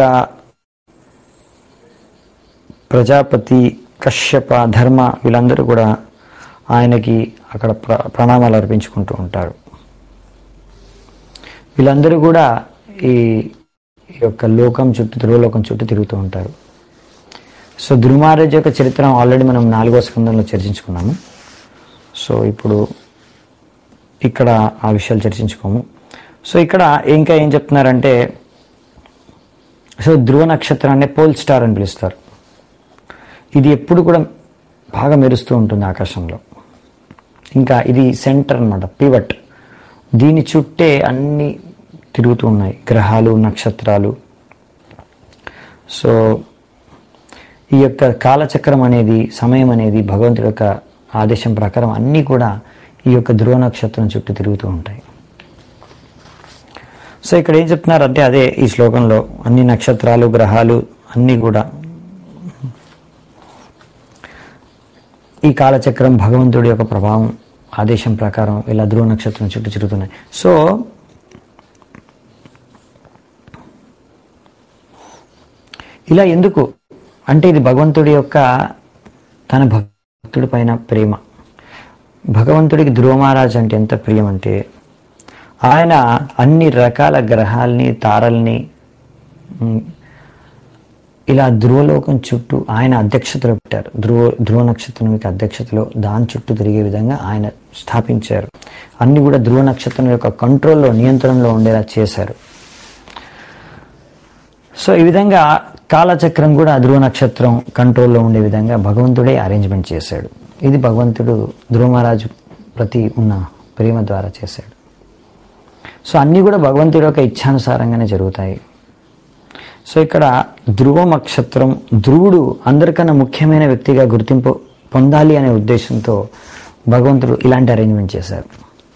[SPEAKER 1] ప్రజాపతి కశ్యప ధర్మ వీళ్ళందరూ కూడా ఆయనకి అక్కడ ప్ర ప్రణామాలు అర్పించుకుంటూ ఉంటారు వీళ్ళందరూ కూడా ఈ ఈ యొక్క లోకం చుట్టూ ధ్రువలోకం చుట్టూ తిరుగుతూ ఉంటారు సో ధ్రుమారాజ్ యొక్క చరిత్ర ఆల్రెడీ మనం నాలుగో స్కందంలో చర్చించుకున్నాము సో ఇప్పుడు ఇక్కడ ఆ విషయాలు చర్చించుకోము సో ఇక్కడ ఇంకా ఏం చెప్తున్నారంటే సో ధ్రువ నక్షత్రాన్ని పోల్ స్టార్ అని పిలుస్తారు ఇది ఎప్పుడు కూడా బాగా మెరుస్తూ ఉంటుంది ఆకాశంలో ఇంకా ఇది సెంటర్ అన్నమాట పివట్ దీని చుట్టే అన్ని తిరుగుతూ ఉన్నాయి గ్రహాలు నక్షత్రాలు సో ఈ యొక్క కాలచక్రం అనేది సమయం అనేది భగవంతుడి యొక్క ఆదేశం ప్రకారం అన్నీ కూడా ఈ యొక్క ధ్రువ నక్షత్రం చుట్టూ తిరుగుతూ ఉంటాయి సో ఇక్కడ ఏం చెప్తున్నారంటే అదే ఈ శ్లోకంలో అన్ని నక్షత్రాలు గ్రహాలు అన్నీ కూడా ఈ కాలచక్రం భగవంతుడి యొక్క ప్రభావం ఆదేశం ప్రకారం ఇలా ధ్రువ నక్షత్రం చుట్టూ తిరుగుతున్నాయి సో ఇలా ఎందుకు అంటే ఇది భగవంతుడి యొక్క తన భక్తుడి పైన ప్రేమ భగవంతుడికి ధ్రువమహారాజ్ అంటే ఎంత ప్రియం అంటే ఆయన అన్ని రకాల గ్రహాల్ని తారల్ని ఉమ్, ఇలా ధ్రువలోకం చుట్టూ ఆయన అధ్యక్షతలో పెట్టారు ధ్రువ ధ్రువ నక్షత్రం యొక్క అధ్యక్షతలో దాని చుట్టూ తిరిగే విధంగా ఆయన స్థాపించారు అన్ని కూడా ధ్రువ నక్షత్రం యొక్క కంట్రోల్లో నియంత్రణలో ఉండేలా చేశారు సో ఈ విధంగా కాలచక్రం కూడా ధ్రువ నక్షత్రం కంట్రోల్లో ఉండే విధంగా భగవంతుడే అరేంజ్మెంట్ చేశాడు ఇది భగవంతుడు ధ్రువ మహారాజు ప్రతి ఉన్న ప్రేమ ద్వారా చేశాడు సో అన్నీ కూడా భగవంతుడి యొక్క ఇచ్ఛానుసారంగానే జరుగుతాయి సో ఇక్కడ ధ్రువ నక్షత్రం ధ్రువుడు అందరికన్నా ముఖ్యమైన వ్యక్తిగా గుర్తింపు పొందాలి అనే ఉద్దేశంతో భగవంతుడు ఇలాంటి అరేంజ్మెంట్ చేశారు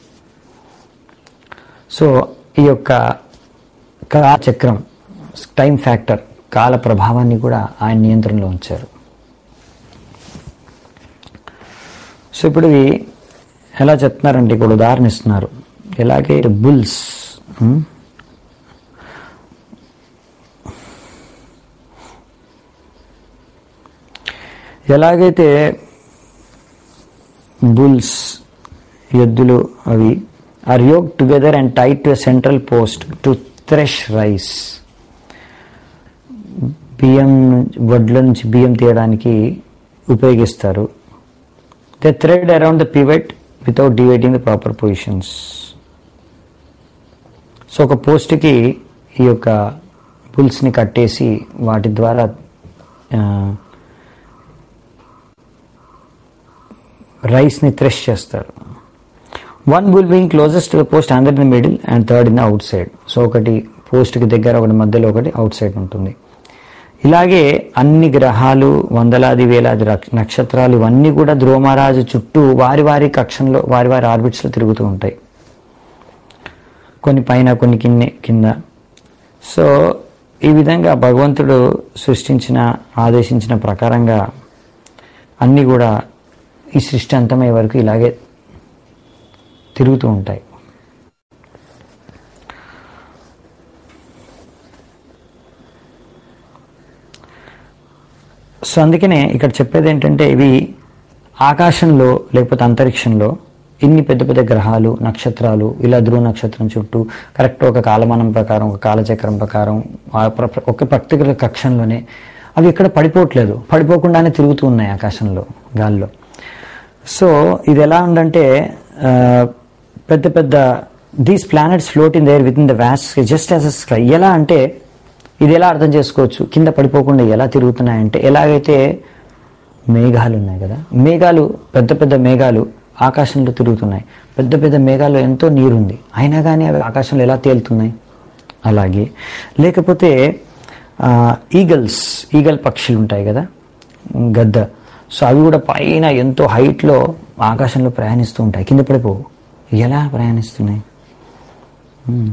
[SPEAKER 1] సో ఈ యొక్క కాలచక్రం టైం ఫ్యాక్టర్ కాల ప్రభావాన్ని కూడా ఆయన నియంత్రణలో ఉంచారు సో ఇప్పుడు ఇవి ఎలా చెప్తున్నారంటే ఇక్కడ ఉదాహరణ ఇస్తున్నారు ఎలాగే బుల్స్ ఎలాగైతే బుల్స్ ఎద్దులు అవి are yoke together and tied to central post to thresh rice బియ్యం వడ్ల నుంచి బియ్యం తీయడానికి ఉపయోగిస్తారు the thread around the pivot without dividing the proper positions so ఒక పోస్ట్కి ఈ యొక్క పుల్స్ని కట్టేసి వాటి ద్వారా ఆ, రైస్ని థ్రెష్ చేస్తారు one bull being closest to the post under in the middle and third in the outside so ఒకటి పోస్ట్కి దగ్గర ఒకటి మధ్యలో ఒకటి అవుట్ సైడ్ ఉంటుంది ఇలాగే అన్ని గ్రహాలు వందలాది వేలాది రక్- నక్షత్రాలు ఇవన్నీ కూడా ధ్రువమహారాజు చుట్టూ వారి వారి కక్షంలో వారి వారి ఆర్బిట్స్లో తిరుగుతూ ఉంటాయి కొన్ని పైన కొన్ని కింద కింద సో ఈ విధంగా భగవంతుడు సృష్టించిన ఆదేశించిన ప్రకారంగా అన్నీ కూడా ఈ సృష్టి అంతమయ్యే వరకు ఇలాగే తిరుగుతూ ఉంటాయి సో అందుకనే ఇక్కడ చెప్పేది ఏంటంటే ఇవి ఆకాశంలో లేకపోతే అంతరిక్షంలో ఇన్ని పెద్ద పెద్ద గ్రహాలు నక్షత్రాలు ఇలా ధ్రువ నక్షత్రం చుట్టూ కరెక్ట్ ఒక కాలమానం ప్రకారం ఒక కాలచక్రం ప్రకారం ఆ ప్ర- ప్ర- ఒక పర్టికులర్ కక్షంలోనే అవి ఎక్కడ పడిపోవట్లేదు పడిపోకుండానే తిరుగుతూ ఉన్నాయి ఆకాశంలో గాల్లో సో ఇది ఎలా ఉందంటే ఆ, పెద్ద పెద్ద these planets float in there with in the vast just as a sky ఎలా అంటే ఇది ఎలా అర్థం చేసుకోవచ్చు కింద పడిపోకుండా ఎలా తిరుగుతున్నాయంటే ఎలాగైతే మేఘాలు ఉన్నాయి కదా మేఘాలు పెద్ద పెద్ద మేఘాలు ఆకాశంలో తిరుగుతున్నాయి పెద్ద పెద్ద మేఘాల్లో ఎంతో నీరుంది అయినా కానీ అవి ఆకాశంలో ఎలా తేలుతున్నాయి అలాగే లేకపోతే ఈగల్స్ ఈగల్ పక్షులు ఉంటాయి కదా గద్ద సో అవి కూడా పైన ఎంతో హైట్లో ఆకాశంలో ప్రయాణిస్తూ ఉంటాయి కింద పడిపోవు ఎలా ప్రయాణిస్తున్నాయి మ్మ్.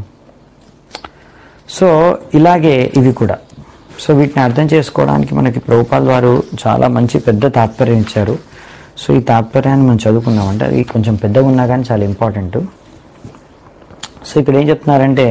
[SPEAKER 1] సో ఇలాగే ఇవి కూడా సో వీటిని అర్థం చేసుకోవడానికి మనకి ప్రభుపాల్ వారు చాలా మంచి పెద్ద తాత్పర్యం ఇచ్చారు సో ఈ తాత్పర్యాన్ని మనం చదువుకుందామంటే అది కొంచెం పెద్దగా ఉన్నా కానీ చాలా ఇంపార్టెంట్ సో ఇక్కడ ఏం చెప్తున్నారంటే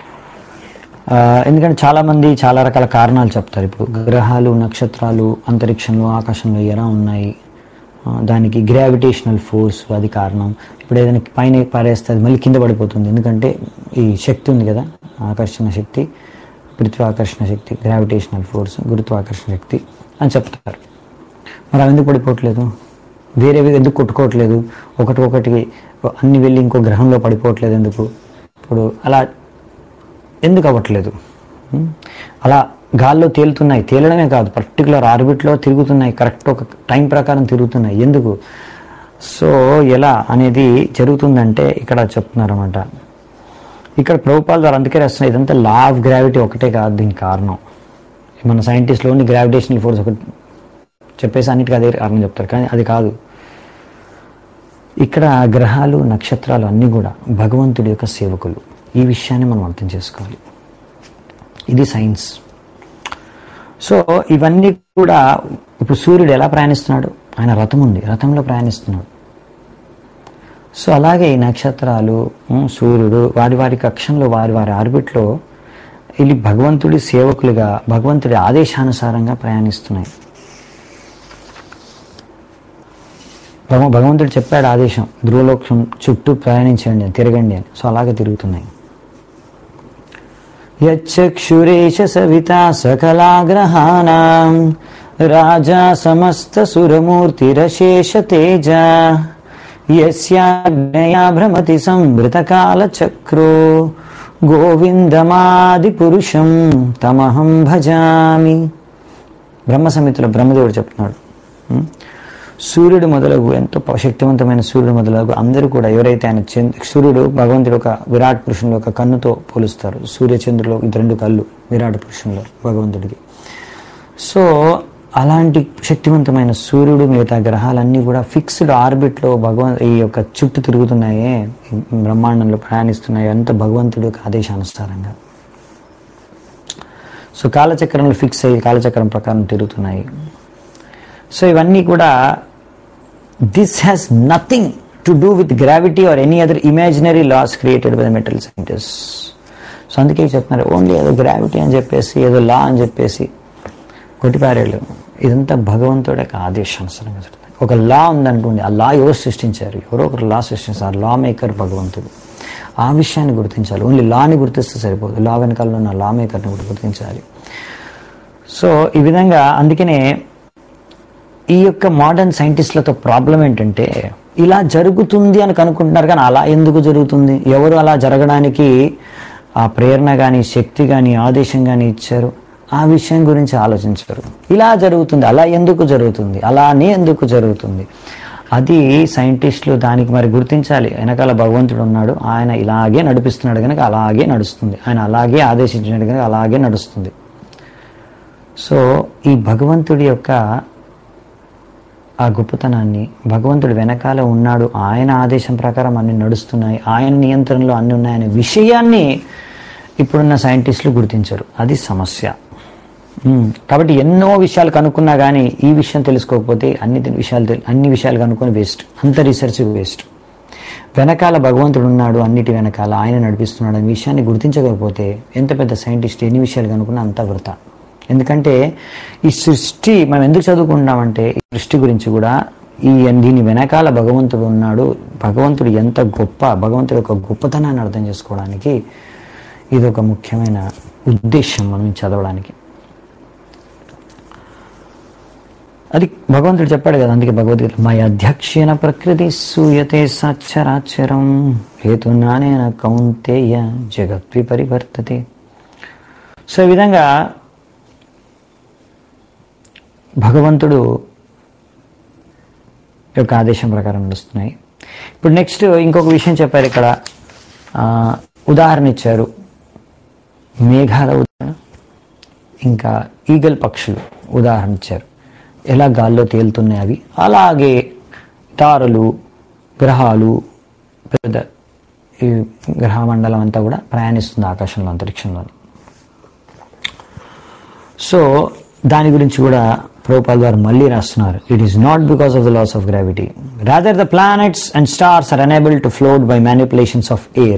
[SPEAKER 1] ఆ, ఎందుకంటే చాలా మంది చాలా రకాల కారణాలు చెప్తారు ఇప్పుడు గ్రహాలు నక్షత్రాలు అంతరిక్షంలో ఆకాశంలో ఎలా ఉన్నాయి ఆ, దానికి గ్రావిటేషనల్ ఫోర్స్ అది కారణం ఇప్పుడు ఏదైనా పైన పారేస్తే అది మళ్ళీ కింద పడిపోతుంది ఎందుకంటే ఈ శక్తి ఉంది కదా ఆకర్షణ శక్తి గురుత్వాకర్షణ శక్తి గ్రావిటేషనల్ ఫోర్స్ గురుత్వాకర్షణ శక్తి అని చెప్తారు మరి అవి ఎందుకు పడిపోవట్లేదు వేరేవి ఎందుకు కొట్టుకోవట్లేదు ఒకటి ఒకటి అన్ని వెళ్ళి ఇంకో గ్రహంలో పడిపోవట్లేదు ఎందుకు ఇప్పుడు అలా ఎందుకు అవ్వట్లేదు ఉం? అలా గాల్లో తేలుతున్నాయి తేలడమే కాదు పర్టికులర్ ఆర్బిట్లో తిరుగుతున్నాయి కరెక్ట్ ఒక టైం ప్రకారం తిరుగుతున్నాయి ఎందుకు సో ఎలా అనేది జరుగుతుందంటే ఇక్కడ చెప్తున్నారన్నమాట ఇక్కడ ప్రభుపాల్ ద్వారా అందుకే రాస్తున్నారు ఇదంతా లా ఆఫ్ గ్రావిటీ ఒకటే కాదు దీనికి కారణం మన సైంటిస్ట్లోని గ్రావిటేషనల్ ఫోర్స్ ఒకటి చెప్పేసి అన్నిటికీ అదే కారణం చెప్తారు కానీ అది కాదు ఇక్కడ గ్రహాలు నక్షత్రాలు అన్నీ కూడా భగవంతుడి యొక్క సేవకులు ఈ విషయాన్ని మనం అర్థం చేసుకోవాలి ఇది సైన్స్ సో ఇవన్నీ కూడా ఇప్పుడు సూర్యుడు ఎలా ప్రయాణిస్తున్నాడు ఆయన రథం ఉంది రథంలో ప్రయాణిస్తున్నాడు సో అలాగే ఈ నక్షత్రాలు ఉమ్, సూర్యుడు వారి వారి కక్షంలో వారి వారి ఆర్బిట్లో ఇది భగవంతుడి సేవకులుగా భగవంతుడి ఆదేశానుసారంగా ప్రయాణిస్తున్నాయి భగవ- భగవంతుడు చెప్పాడు ఆదేశం ధ్రువలోకం చుట్టూ ప్రయాణించండి అని తిరగండి అని సో అలాగే తిరుగుతున్నాయి యచ్చక్షురేష సవిత సకలాగ్రహాణం రాజా సమస్త సురమూర్తిరశేష తేజ యస్యాజ్ఞయా భ్రమతి సంవృతకాల చక్రో గోవిందమాది పురుషం తమహం భజామి బ్రహ్మ సమితిలో బ్రహ్మదేవుడు చెప్తున్నాడు ఉం? సూర్యుడు మొదలగు ఎంతో ప- శక్తివంతమైన సూర్యుడు మొదలగు అందరూ కూడా ఎవరైతే ఆయన చంద్ సూర్యుడు భగవంతుడు ఒక విరాట్ పురుషుని ఒక కన్నుతో పోలుస్తారు సూర్యచంద్రులో ఇది రెండు కళ్ళు విరాట్ పురుషునిలో భగవంతుడికి సో అలాంటి శక్తివంతమైన సూర్యుడు మిగతా గ్రహాలన్నీ కూడా ఫిక్స్డ్ ఆర్బిట్లో భగవన్ ఈ యొక్క చుట్టూ తిరుగుతున్నాయే ఈ బ్రహ్మాండంలో ప్రయాణిస్తున్నాయి అంత భగవంతుడి యొక్క ఆదేశానుసారంగా సో కాలచక్రంలో ఫిక్స్ అయ్యి కాలచక్రం ప్రకారం తిరుగుతున్నాయి సో ఇవన్నీ కూడా this has nothing to do with gravity or any other imaginary laws created by the metal scientist so అందుకే చెప్తున్నారు ఓన్లీ ఏదో గ్రావిటీ అని చెప్పేసి ఏదో లా అని చెప్పేసి కొట్టిపారేళ్ళు ఇదంతా భగవంతుడి యొక్క ఆదేశానుసారంగా జరుగుతుంది ఒక లా ఉందనుకోండి ఆ లా ఎవరు సృష్టించారు ఎవరో ఒకరు లా సృష్టించారు లా మేకర్ భగవంతుడు ఆ విషయాన్ని గుర్తించాలి ఓన్లీ లాని గుర్తిస్తే సరిపోదు లా వెనకాల ఉన్న లా మేకర్ని కూడా గుర్తించాలి సో ఈ విధంగా అందుకనే ఈ యొక్క మోడర్న్ సైంటిస్టులతో ప్రాబ్లం ఏంటంటే ఇలా జరుగుతుంది అని కనుక్కుంటున్నారు కానీ అలా ఎందుకు జరుగుతుంది ఎవరు అలా జరగడానికి ఆ ప్రేరణ కానీ శక్తి కానీ ఆదేశం కానీ ఇచ్చారు ఆ విషయం గురించి ఆలోచించరు ఇలా జరుగుతుంది అలా ఎందుకు జరుగుతుంది అలానే ఎందుకు జరుగుతుంది అది సైంటిస్టులు దానికి మరి గుర్తించాలి వెనకాల భగవంతుడు ఉన్నాడు ఆయన ఇలాగే నడిపిస్తున్నాడు కనుక అలాగే నడుస్తుంది ఆయన అలాగే ఆదేశించినాడు కనుక అలాగే నడుస్తుంది సో ఈ భగవంతుడి యొక్క ఆ గొప్పతనాన్ని భగవంతుడు వెనకాల ఉన్నాడు ఆయన ఆదేశం ప్రకారం అన్ని నడుస్తున్నాయి ఆయన నియంత్రణలో అన్ని ఉన్నాయనే విషయాన్ని ఇప్పుడున్న సైంటిస్టులు గుర్తించరు అది సమస్య ఉమ్, కాబట్టి ఎన్నో విషయాలు కనుక్కున్నా కానీ ఈ విషయం తెలుసుకోకపోతే అన్ని తె- విషయాలు తెల్- అన్ని విషయాలు కనుక్కొని వేస్ట్ అంత రీసెర్చ్ వేస్ట్ వెనకాల భగవంతుడు ఉన్నాడు అన్నిటి వెనకాల ఆయన నడిపిస్తున్నాడు అనే విషయాన్ని గుర్తించకపోతే ఎంత పెద్ద సైంటిస్ట్ ఎన్ని విషయాలు కనుక్కున్నా అంత వృత ఎందుకంటే ఈ సృష్టి మనం ఎందుకు చదువుకుంటామంటే ఈ సృష్టి గురించి కూడా ఈ దీని వెనకాల భగవంతుడు ఉన్నాడు భగవంతుడు ఎంత గొప్ప భగవంతుడి యొక్క గొప్పతనాన్ని అర్థం చేసుకోవడానికి ఇది ఒక ముఖ్యమైన ఉద్దేశం మనం చదవడానికి అది భగవంతుడు చెప్పాడు కదా అందుకే భగవద్గీత మై అధ్యక్షేణ ప్రకృతి సూయతే సచ్చరాచరం హేతునానేన కౌంతేయ జగత్వి పరివర్తతే సో ఈ విధంగా భగవంతుడు యొక్క ఆదేశం ప్రకారం నడుస్తున్నాయి ఇప్పుడు నెక్స్ట్ ఇంకొక విషయం చెప్పారు ఇక్కడ ఆ, ఉదాహరణ ఇచ్చారు మేఘాల ఉదాహరణ ఇంకా ఈగల్ పక్షులు ఉదాహరణ ఇచ్చారు ఎలా గాల్లో తేలుతున్నాయి అవి అలాగే తారలు గ్రహాలు పెద్ద ఈ గ్రహమండలం అంతా కూడా ప్రయాణిస్తుంది ఆకాశంలో అంతరిక్షంలో సో దాని గురించి కూడా ప్రోపాల్ గారు మళ్ళీ రాస్తున్నారు it is not because of the laws of gravity rather the planets and stars are unable to float by manipulations of air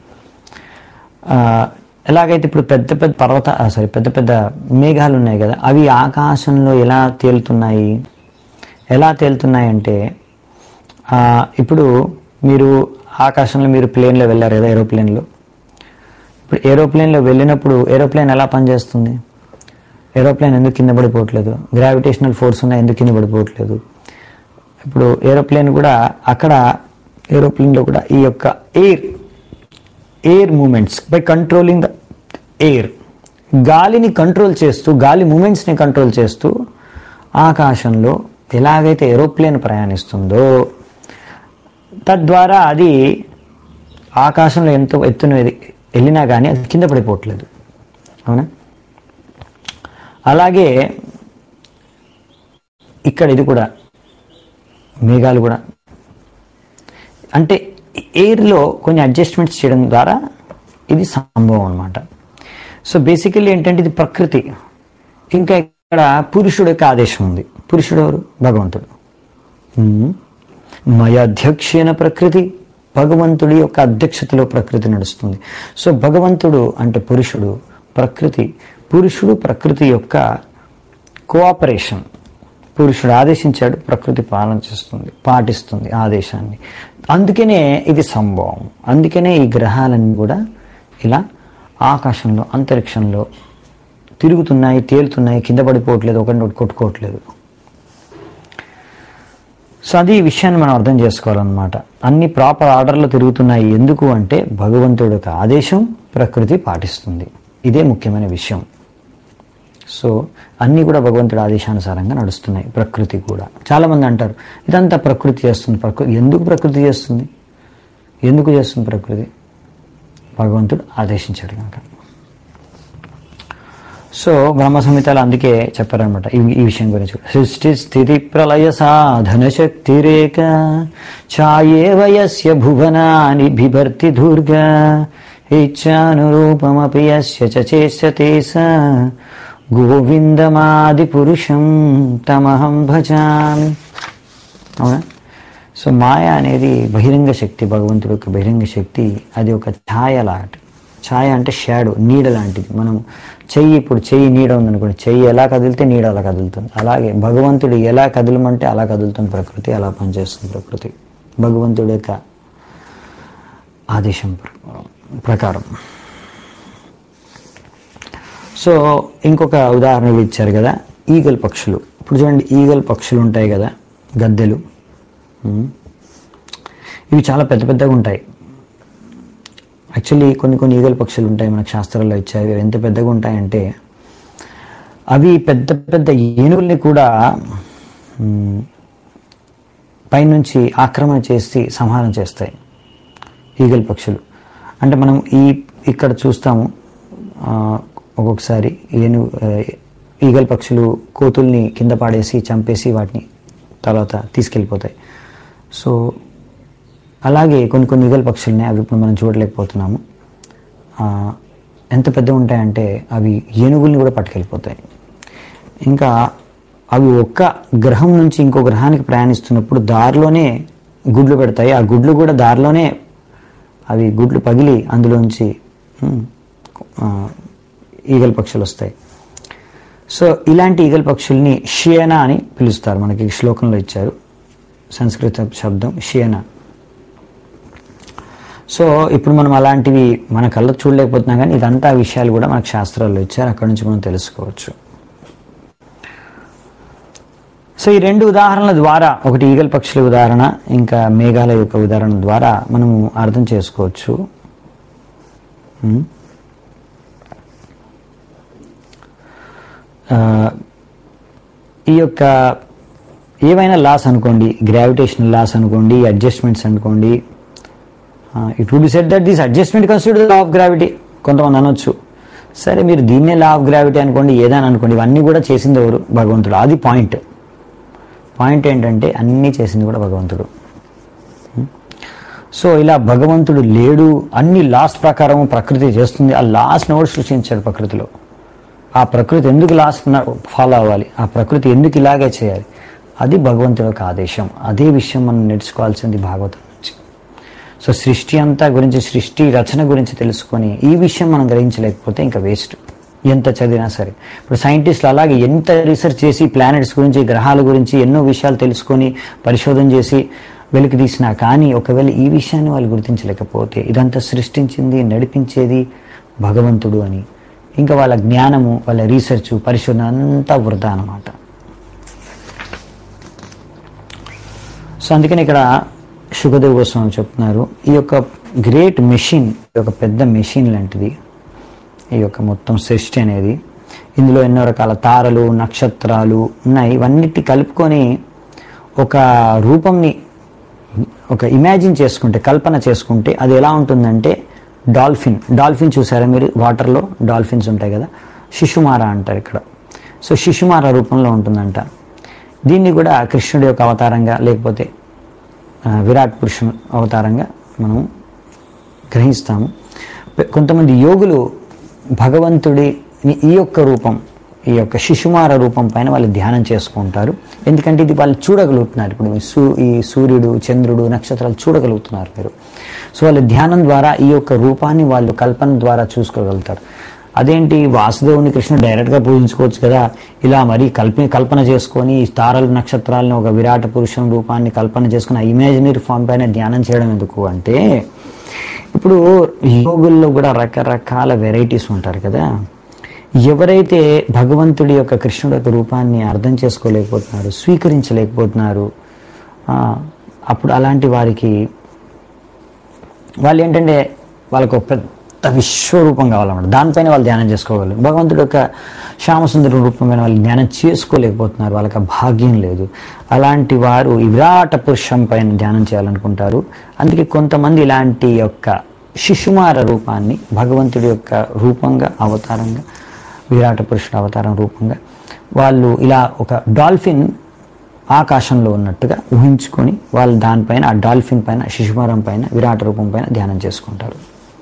[SPEAKER 1] ఎలాగైతే ఇప్పుడు పెద్ద పెద్ద పర్వత సారీ పెద్ద పెద్ద మేఘాలు ఉన్నాయి కదా అవి ఆకాశంలో ఎలా తేలుతున్నాయి ఎలా తేలుతున్నాయి అంటే ఆ, ఇప్పుడు మీరు ఆకాశంలో మీరు ప్లేన్లో వెళ్ళారు కదా ఏరోప్లేన్లో ఇప్పుడు ఏరోప్లేన్లో వెళ్ళినప్పుడు ఏరోప్లేన్ ఎలా పనిచేస్తుంది ఏరోప్లేన్ ఎందుకు కింద పడిపోవట్లేదు గ్రావిటేషనల్ ఫోర్స్ ఉన్నాయి ఎందుకు కింద పడిపోవట్లేదు ఇప్పుడు ఏరోప్లేన్ కూడా అక్కడ ఏరోప్లేన్లో కూడా ఈ యొక్క air air moments by controlling the air గాలిని కంట్రోల్ చేస్తూ గాలి మూమెంట్స్ని కంట్రోల్ చేస్తూ ఆకాశంలో ఎలాగైతే ఏరోప్లేన్ ప్రయాణిస్తుందో తద్వారా అది ఆకాశంలో ఎంతో ఎత్తున ఎది- వెళ్ళినా కానీ అది కింద పడిపోవట్లేదు అవునా అలాగే ఇక్కడ ఇది కూడా మేఘాలు కూడా అంటే ఎయిర్లో కొన్ని అడ్జస్ట్మెంట్స్ చేయడం ద్వారా ఇది సంభవం అనమాట సో బేసికల్లీ ఏంటంటే ఇది ప్రకృతి ఇంకా ఇక్కడ పురుషుడు యొక్క ఆదేశం ఉంది పురుషుడు ఎవరు భగవంతుడు ఉమ్. మయ అధ్యక్షేణ ప్రకృతి భగవంతుడి యొక్క అధ్యక్షతలో ప్రకృతి నడుస్తుంది సో భగవంతుడు అంటే పురుషుడు ప్రకృతి పురుషుడు ప్రకృతి యొక్క కోఆపరేషన్ పురుషుడు ఆదేశించాడు ప్రకృతి పాలన చేస్తుంది పాటిస్తుంది ఆదేశాన్ని అందుకనే ఇది సంభవం అందుకనే ఈ గ్రహాలన్నీ కూడా ఇలా ఆకాశంలో అంతరిక్షంలో తిరుగుతున్నాయి తేలుతున్నాయి కింద పడిపోవట్లేదు ఒకటి కొట్టుకోవట్లేదు సో అది ఈ విషయాన్ని మనం అర్థం చేసుకోవాలన్నమాట అన్ని ప్రాపర్ ఆర్డర్లో తిరుగుతున్నాయి ఎందుకు అంటే భగవంతుడి యొక్క ఆదేశం ప్రకృతి పాటిస్తుంది ఇదే ముఖ్యమైన విషయం సో అన్నీ కూడా భగవంతుడి ఆదేశానుసారంగా నడుస్తున్నాయి ప్రకృతి కూడా చాలామంది అంటారు ఇదంతా ప్రకృతి చేస్తుంది ప్రకృతి ఎందుకు ప్రకృతి చేస్తుంది ఎందుకు చేస్తుంది ప్రకృతి భగవంతుడు ఆదేశించాడు కనుక సో బ్రహ్మ సంహితలు అందుకే చెప్పారనమాట ఈ ఈ విషయం గురించి కూడా. సృష్టి స్థితి ప్రళయ సాధన శక్తి రేఖ ఛాయే వయస్య భువనాని బిభర్తి దుర్గా ఇచ్చానురూపమపి యస్య చ చేష్యతే స గోవిందమాది పురుషం తమహం భజామి అవునా సో మాయ అనేది బహిరంగ శక్తి భగవంతుడి యొక్క బహిరంగ శక్తి అది ఒక ఛాయ లాంటి ఛాయ అంటే షాడో నీడ లాంటిది మనం చెయ్యి ఇప్పుడు చెయ్యి నీడ ఉందనుకోండి చెయ్యి ఎలా కదిలితే నీడ అలా కదులుతుంది అలాగే భగవంతుడు ఎలా కదలమంటే అలా కదులుతుంది ప్రకృతి అలా పనిచేస్తుంది ప్రకృతి భగవంతుడి యొక్క ఆదేశం ప్ర- ప్రకారం సో ఇంకొక ఉదాహరణ ఇచ్చారు కదా ఈగల్ పక్షులు ఇప్పుడు చూడండి ఈగల్ పక్షులు ఉంటాయి కదా గద్దెలు ఉమ్. ఇవి చాలా పెద్ద పెద్దగా ఉంటాయి యాక్చువల్లీ కొన్ని కొన్ని ఈగల పక్షులు ఉంటాయి మనకు శాస్త్రాల్లో ఇచ్చాయి అవి ఎంత పెద్దగా ఉంటాయంటే అవి పెద్ద పెద్ద ఏనుగుల్ని కూడా ఉమ్, పైనుంచి ఆక్రమణ చేసి సంహారం చేస్తాయి ఈగల పక్షులు అంటే మనం ఈ ఇక్కడ చూస్తాము ఆ, ఒక్కొక్కసారి ఏను ఆ, ఈగల పక్షులు కోతుల్ని కింద పాడేసి చంపేసి వాటిని తర్వాత తీసుకెళ్ళిపోతాయి సో అలాగే కొన్ని కొన్ని ఈగల పక్షుల్ని అవి ఇప్పుడు మనం చూడలేకపోతున్నాము ఆ, ఎంత పెద్ద ఉంటాయంటే అవి ఏనుగుల్ని కూడా పట్టుకెళ్ళిపోతాయి ఇంకా అవి ఒక్క గ్రహం నుంచి ఇంకో గ్రహానికి ప్రయాణిస్తున్నప్పుడు దారిలోనే గుడ్లు పెడతాయి ఆ గుడ్లు కూడా దారిలోనే అవి గుడ్లు పగిలి అందులోంచి ఉమ్, ఆ, ఈగల పక్షులు వస్తాయి సో ఇలాంటి ఈగల పక్షుల్ని షియనా అని పిలుస్తారు మనకి శ్లోకంలో ఇచ్చారు సంస్కృత శబ్దం షియనా సో ఇప్పుడు మనం అలాంటివి మన కళ్ళకు చూడలేకపోతున్నాం కానీ ఇదంతా విషయాలు కూడా మనకు శాస్త్రాల్లో ఇచ్చారు అక్కడ నుంచి మనం తెలుసుకోవచ్చు సో ఈ రెండు ఉదాహరణల ద్వారా ఒకటి ఈగల పక్షుల ఉదాహరణ ఇంకా మేఘాల యొక్క ఉదాహరణ ద్వారా మనము అర్థం చేసుకోవచ్చు ఉమ్. ఆ, ఈ యొక్క ఏవైనా లాస్ అనుకోండి గ్రావిటేషనల్ లాస్ అనుకోండి అడ్జస్ట్మెంట్స్ అనుకోండి it would set that this adjustment consider law of gravity కొంతమంది అనొచ్చు సరే మీరు దీన్నే లా ఆఫ్ గ్రావిటీ అనుకోండి ఏదైనా అనుకోండి ఇవన్నీ కూడా చేసింది ఎవరు భగవంతుడు అది పాయింట్ పాయింట్ ఏంటంటే అన్నీ చేసింది కూడా భగవంతుడు సో ఇలా భగవంతుడు లేడు అన్ని లాస్ ప్రకారం ప్రకృతి చేస్తుంది ఆ లాస్ని ఎవడు సృష్టించాడు ప్రకృతిలో ఆ ప్రకృతి ఎందుకు లాస్ ఫాలో అవ్వాలి ఆ ప్రకృతి ఎందుకు ఇలాగే చేయాలి అది భగవంతుడి యొక్క ఆదేశం అదే విషయం మనం నేర్చుకోవాల్సింది భాగవతం నుంచి సో సృష్టి అంతా గురించి సృష్టి రచన గురించి తెలుసుకొని ఈ విషయం మనం గ్రహించలేకపోతే ఇంకా వేస్ట్ ఎంత చదివినా సరే ఇప్పుడు సైంటిస్టులు అలాగే ఎంత రీసెర్చ్ చేసి ప్లానెట్స్ గురించి గ్రహాల గురించి ఎన్నో విషయాలు తెలుసుకొని పరిశోధన చేసి వెలికి తీసినా కానీ ఒకవేళ ఈ విషయాన్ని వాళ్ళు గుర్తించలేకపోతే ఇదంతా సృష్టించింది నడిపించేది భగవంతుడు అని ఇంకా వాళ్ళ జ్ఞానము వాళ్ళ రీసెర్చ్ పరిశోధన అంతా వృధా అన్నమాట సో అందుకని ఇక్కడ సుఖదేవ్ గోస్వామి చెప్తున్నారు ఈ యొక్క గ్రేట్ మెషిన్ ఈ యొక్క పెద్ద మెషిన్ లాంటిది ఈ యొక్క మొత్తం సృష్టి అనేది ఇందులో ఎన్నో రకాల తారలు నక్షత్రాలు ఉన్నాయి ఇవన్నిటి కలుపుకొని ఒక రూపంని ఒక ఇమాజిన్ చేసుకుంటే కల్పన చేసుకుంటే అది ఎలా ఉంటుందంటే డాల్ఫిన్ డాల్ఫిన్ చూసారా మీరు వాటర్లో డాల్ఫిన్స్ ఉంటాయి కదా శిశుమార అంటారు ఇక్కడ సో శిశుమార రూపంలో ఉంటుందంట దీన్ని కూడా కృష్ణుడి యొక్క అవతారంగా లేకపోతే ఆ, విరాట్ పురుషుని అవతారంగా మనం గ్రహిస్తాము పె- కొంతమంది యోగులు భగవంతుడి ఈ యొక్క రూపం ఈ యొక్క శిశుమార రూపం పైన వాళ్ళు ధ్యానం చేసుకుంటారు ఎందుకంటే ఇది వాళ్ళు చూడగలుగుతున్నారు ఇప్పుడు ఈ సూ ఈ సూర్యుడు చంద్రుడు నక్షత్రాలు చూడగలుగుతున్నారు మీరు సో వాళ్ళ ధ్యానం ద్వారా ఈ యొక్క రూపాన్ని వాళ్ళు కల్పన ద్వారా చూసుకోగలుగుతారు అదేంటి వాసుదేవుని కృష్ణ డైరెక్ట్గా పూజించుకోవచ్చు కదా ఇలా మరి కల్ప కల్పన చేసుకొని ఈ తారలు నక్షత్రాలను ఒక విరాట పురుషుని రూపాన్ని కల్పన చేసుకుని ఆ ఇమాజినరీ ఫామ్ పైన ధ్యానం చేయడం ఎందుకు అంటే ఇప్పుడు యోగుల్లో కూడా రకరకాల వెరైటీస్ ఉంటారు కదా ఎవరైతే భగవంతుడి యొక్క కృష్ణుడి యొక్క రూపాన్ని అర్థం చేసుకోలేకపోతున్నారు స్వీకరించలేకపోతున్నారు ఆ, అప్పుడు అలాంటి వారికి వాళ్ళు ఏంటంటే వాళ్ళకు ఒక పెద్ద విశ్వరూపం కావాలన్నమాట దానిపైన వాళ్ళు ధ్యానం చేసుకోగలరు భగవంతుడి యొక్క శ్యామసుందర రూపం పైన వాళ్ళు ధ్యానం చేసుకోలేకపోతున్నారు వాళ్ళకి ఆ భాగ్యం లేదు అలాంటి వారు ఈ విరాట పురుషం పైన ధ్యానం చేయాలనుకుంటారు అందుకే కొంతమంది ఇలాంటి యొక్క శిశుమార రూపాన్ని భగవంతుడి యొక్క రూపంగా అవతారంగా విరాట పురుషుడు అవతారం రూపంగా వాళ్ళు ఇలా ఒక డాల్ఫిన్ ఆకాశంలో ఉన్నట్టుగా ఊహించుకొని వాళ్ళు దానిపైన ఆ డాల్ఫిన్ పైన శిశుమారం పైన విరాట రూపం పైన ధ్యానం చేసుకుంటారు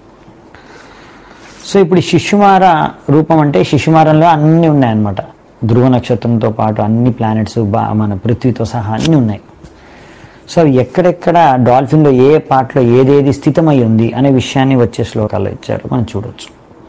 [SPEAKER 1] సో ఇప్పుడు ఈ శిశుమార రూపం అంటే శిశుమారంలో అన్నీ ఉన్నాయన్నమాట ధ్రువ నక్షత్రంతో పాటు అన్ని ప్లానెట్స్ బా మన పృథ్వీతో సహా అన్నీ ఉన్నాయి సో అవి ఎక్కడెక్కడ డాల్ఫిన్లో ఏ పార్ట్లో ఏదేది స్థితమై ఉంది అనే విషయాన్ని వచ్చే శ్లోకాల్లో ఇచ్చారు మనం చూడొచ్చు